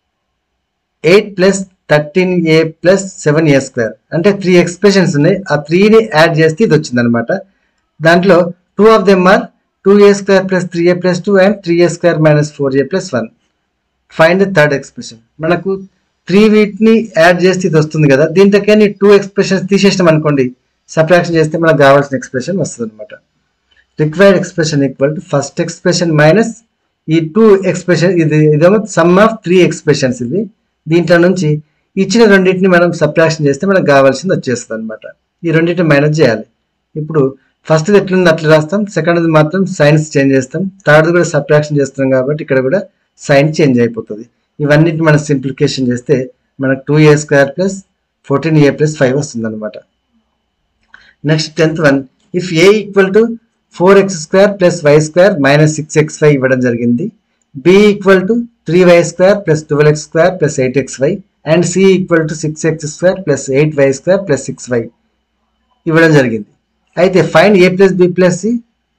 eight plus thirteen a plus seven a square అంటే త్రీ ఎక్స్ప్రెషన్స్ ఉన్నాయి ఆ త్రీని యాడ్ చేస్తే ఇది వచ్చింది అనమాట దాంట్లో two of them are two A square plus three a plus two and three a square minus four a plus one find the third expression మనకు త్రీ వీటిని యాడ్ చేస్తే ఇది వస్తుంది కదా దీంట్లోకే టూ ఎక్స్ప్రెషన్స్ తీసేసినాం అనుకోండి సబ్ట్రాక్షన్ చేస్తే మనకు కావాల్సిన ఎక్స్ప్రెషన్ వస్తుంది అనమాట required expression equal to first expression minus ఈ టూ ఎక్స్ప్రెషన్ ఇది ఇదేమో సమ్ ఆఫ్ త్రీ ఎక్స్ప్రెషన్స్ ఇది దీంట్లో నుంచి ఇచ్చిన రెండింటిని మనం సబ్ట్రాక్షన్ చేస్తే మనకు కావాల్సింది వచ్చేస్తుంది అనమాట ఈ రెండింటిని మైనస్ చేయాలి ఇప్పుడు ఫస్ట్ ఎట్లుంది అట్లా రాస్తాం సెకండ్ మాత్రం సైన్స్ చేంజ్ చేస్తాం థర్డ్ కూడా సబ్ట్రాక్షన్ చేస్తాం కాబట్టి ఇక్కడ కూడా సైన్ చేంజ్ అయిపోతుంది ఇవన్నిటిని మనం సింప్లిఫికేషన్ చేస్తే మనకు two A square plus fourteen a plus five వస్తుంది అనమాట next tenth one if a equal to four x square plus y square minus six x y ఇవ్వడం జరిగింది b equal to three why square plus twelve x square plus eight x y and c equal to six x square plus eight y square plus six y ఇవ్వడం జరిగింది అయితే find a plus b plus C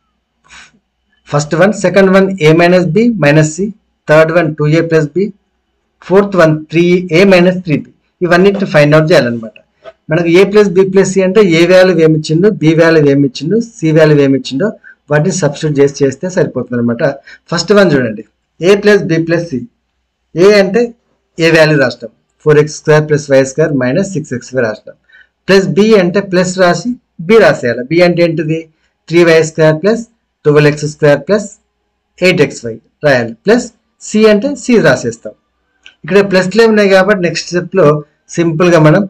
first one second one a minus b minus c third one two a plus b fourth one three a minus three b ఇవన్నిటిని find out చేయాలన్నమాట మనకు a plus b plus c అంటే a value ఏమి ఇచ్చిండు B value ఏమి ఇచ్చిండు C value ఏమి ఇచ్చిండో వాటిని సబ్స్టిట్యూట్ చేసి చేస్తే సరిపోతుంది అనమాట ఫస్ట్ వన్ చూడండి a plus b plus c a అంటే ఏ వాల్యూ రాష్ట్రం four x square plus y square minus six x square రాష్ట్రం ప్లస్ బి అంటే ప్లస్ రాసి బి రాసేయాలి బి అంటే ఏంటిది three why square plus twelve x square plus eight x y రాయాలి plus c అంటే సి రాసేస్తాం ఇక్కడ ప్లస్లు ఉన్నాయి కాబట్టి నెక్స్ట్ స్టెప్లో సింపుల్గా మనం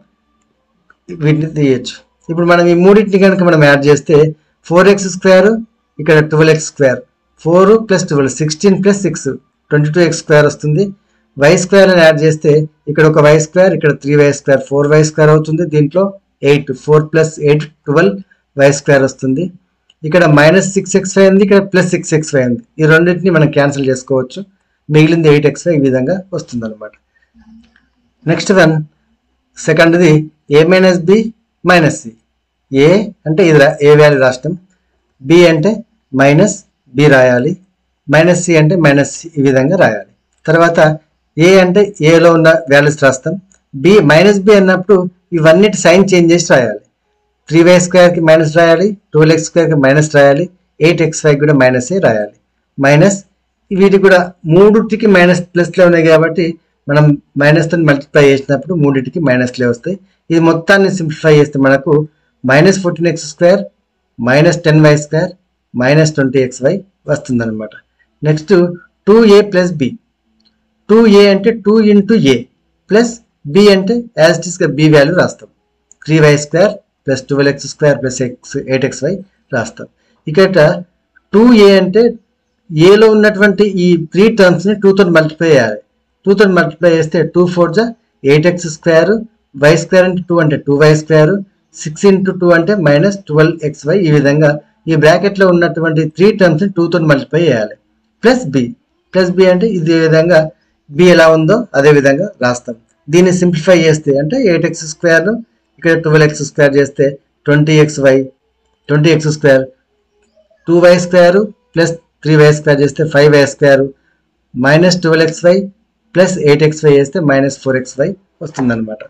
వీటిని తీయచ్చు ఇప్పుడు మనం ఈ మూడింటిని కనుక మనం యాడ్ చేస్తే ఫోర్ ఎక్స్ స్క్వేర్ ఇక్కడ twelve x square four plus twelve sixteen plus six twenty two x square వస్తుంది వై స్క్వేర్ అని యాడ్ చేస్తే ఇక్కడ ఒక వై స్క్వేర్ ఇక్కడ three why square four y square అవుతుంది దీంట్లో eight four plus eight twelve y square వస్తుంది ఇక్కడ మైనస్ సిక్స్ ఎక్స్ వై ఉంది ఇక్కడ ప్లస్ సిక్స్ ఎక్స్ వై ఉంది ఈ రెండింటిని మనం క్యాన్సిల్ చేసుకోవచ్చు మిగిలింది ఎయిట్ ఎక్స్ వై ఈ విధంగా వస్తుంది అనమాట నెక్స్ట్ వన్ సెకండ్ది a minus b minus c a అంటే ఇది రా- ఏ వాల్యూ రాష్ట్రం బి అంటే మైనస్ బి రాయాలి మైనస్ సి అంటే మైనస్ సి ఈ విధంగా రాయాలి తర్వాత ఏ అంటే ఏలో ఉన్న వాల్యూస్ రాస్తాం బి మైనస్ బి అన్నప్పుడు ఇవన్నిటి సైన్ చేంజ్ చేసి రాయాలి త్రీ వై స్క్వేర్కి మైనస్ రాయాలి ట్వెల్వ్ ఎక్స్ స్క్వేర్కి మైనస్ రాయాలి ఎయిట్ ఎక్స్ వైకి కూడా మైనస్ ఏ రాయాలి మైనస్ వీటికి కూడా మూడుటికి మైనస్ ప్లస్లో ఉన్నాయి కాబట్టి మనం మైనస్తో మల్టిప్లై చేసినప్పుడు మూడింటికి మైనస్లే వస్తాయి ఇది మొత్తాన్ని సింప్లిఫై చేస్తే మనకు minus fourteen x square minus ten y square minus twenty x y వస్తుందన్నమాట next two a plus b two a అంటే two into a plus b అంటే యాజ్ ఇట్ గా బి వాల్యూ రాస్తాం three why square plus twelve x square plus x eight x y రాస్తాం ఇక్కడ two a అంటే ఏలో ఉన్నటువంటి ఈ త్రీ టర్మ్స్ని టూతో మల్టిప్లై చేయాలి టూతో మల్టిప్లై చేస్తే టూ ఫోర్ జా eight x square why square అంటే టూ అంటే two why square six into two అంటే మైనస్ ట్వెల్వ్ ఎక్స్ వై ఈ విధంగా ఈ బ్రాకెట్లో ఉన్నటువంటి త్రీ టర్మ్స్ని టూతో మల్టిప్లై చేయాలి ప్లస్ బి ప్లస్ బి అంటే ఇది ఈ విధంగా బి ఎలా ఉందో అదే విధంగా రాస్తాం దీన్ని సింప్లిఫై చేస్తే అంటే ఎయిట్ ఎక్స్ స్క్వేర్ ఇక్కడ ట్వెల్వ్ ఎక్స్ స్క్వేర్ చేస్తే twenty x y twenty x square two why square plus three why square చేస్తే five why square minus twelve x why plus eight x y చేస్తే minus four X y వస్తుందన్నమాట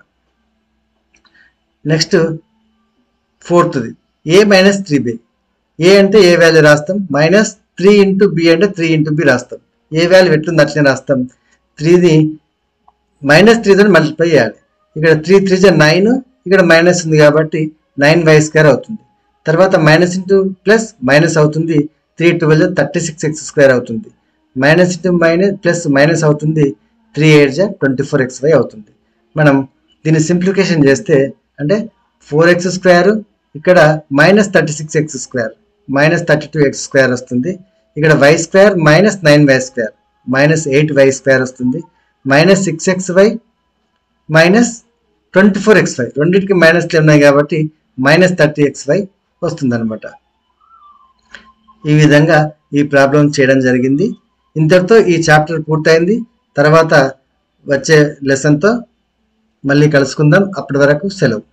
next ఫోర్త్ది a minus three b a అంటే a value రాస్తాం minus three into b అంటే three into b రాస్తాం a value ఎట్లుంది అట్లనే రాస్తాం త్రీది మైనస్ త్రీతో మల్టిప్లై చేయాలి ఇక్కడ త్రీ త్రీ జా నైన్ ఇక్కడ మైనస్ ఉంది కాబట్టి నైన్ వై స్క్వేర్ అవుతుంది తర్వాత మైనస్ ఇంటూ ప్లస్ మైనస్ అవుతుంది three twelve thirty six x square అవుతుంది minus into minus plus minus అవుతుంది త్రీ ఎయిట్ జా ట్వంటీ ఫోర్ ఎక్స్ వై అవుతుంది మనం దీన్ని సింప్లిఫికేషన్ చేస్తే అంటే ఫోర్ ఎక్స్ స్క్వేర్ ఇక్కడ minus thirty six x square minus thirty two x square వస్తుంది ఇక్కడ why square minus nine why square minus eight y square వస్తుంది minus six x why minus twenty four X y రెండింటికి మైనస్లు ఉన్నాయి కాబట్టి minus thirty X y వస్తుందన్నమాట ఈ విధంగా ఈ ప్రాబ్లం చేయడం జరిగింది ఇంతటితో ఈ చాప్టర్ పూర్తయింది తర్వాత వచ్చే లెసన్తో మళ్ళీ కలుసుకుందాం అప్పటి వరకు సెలవు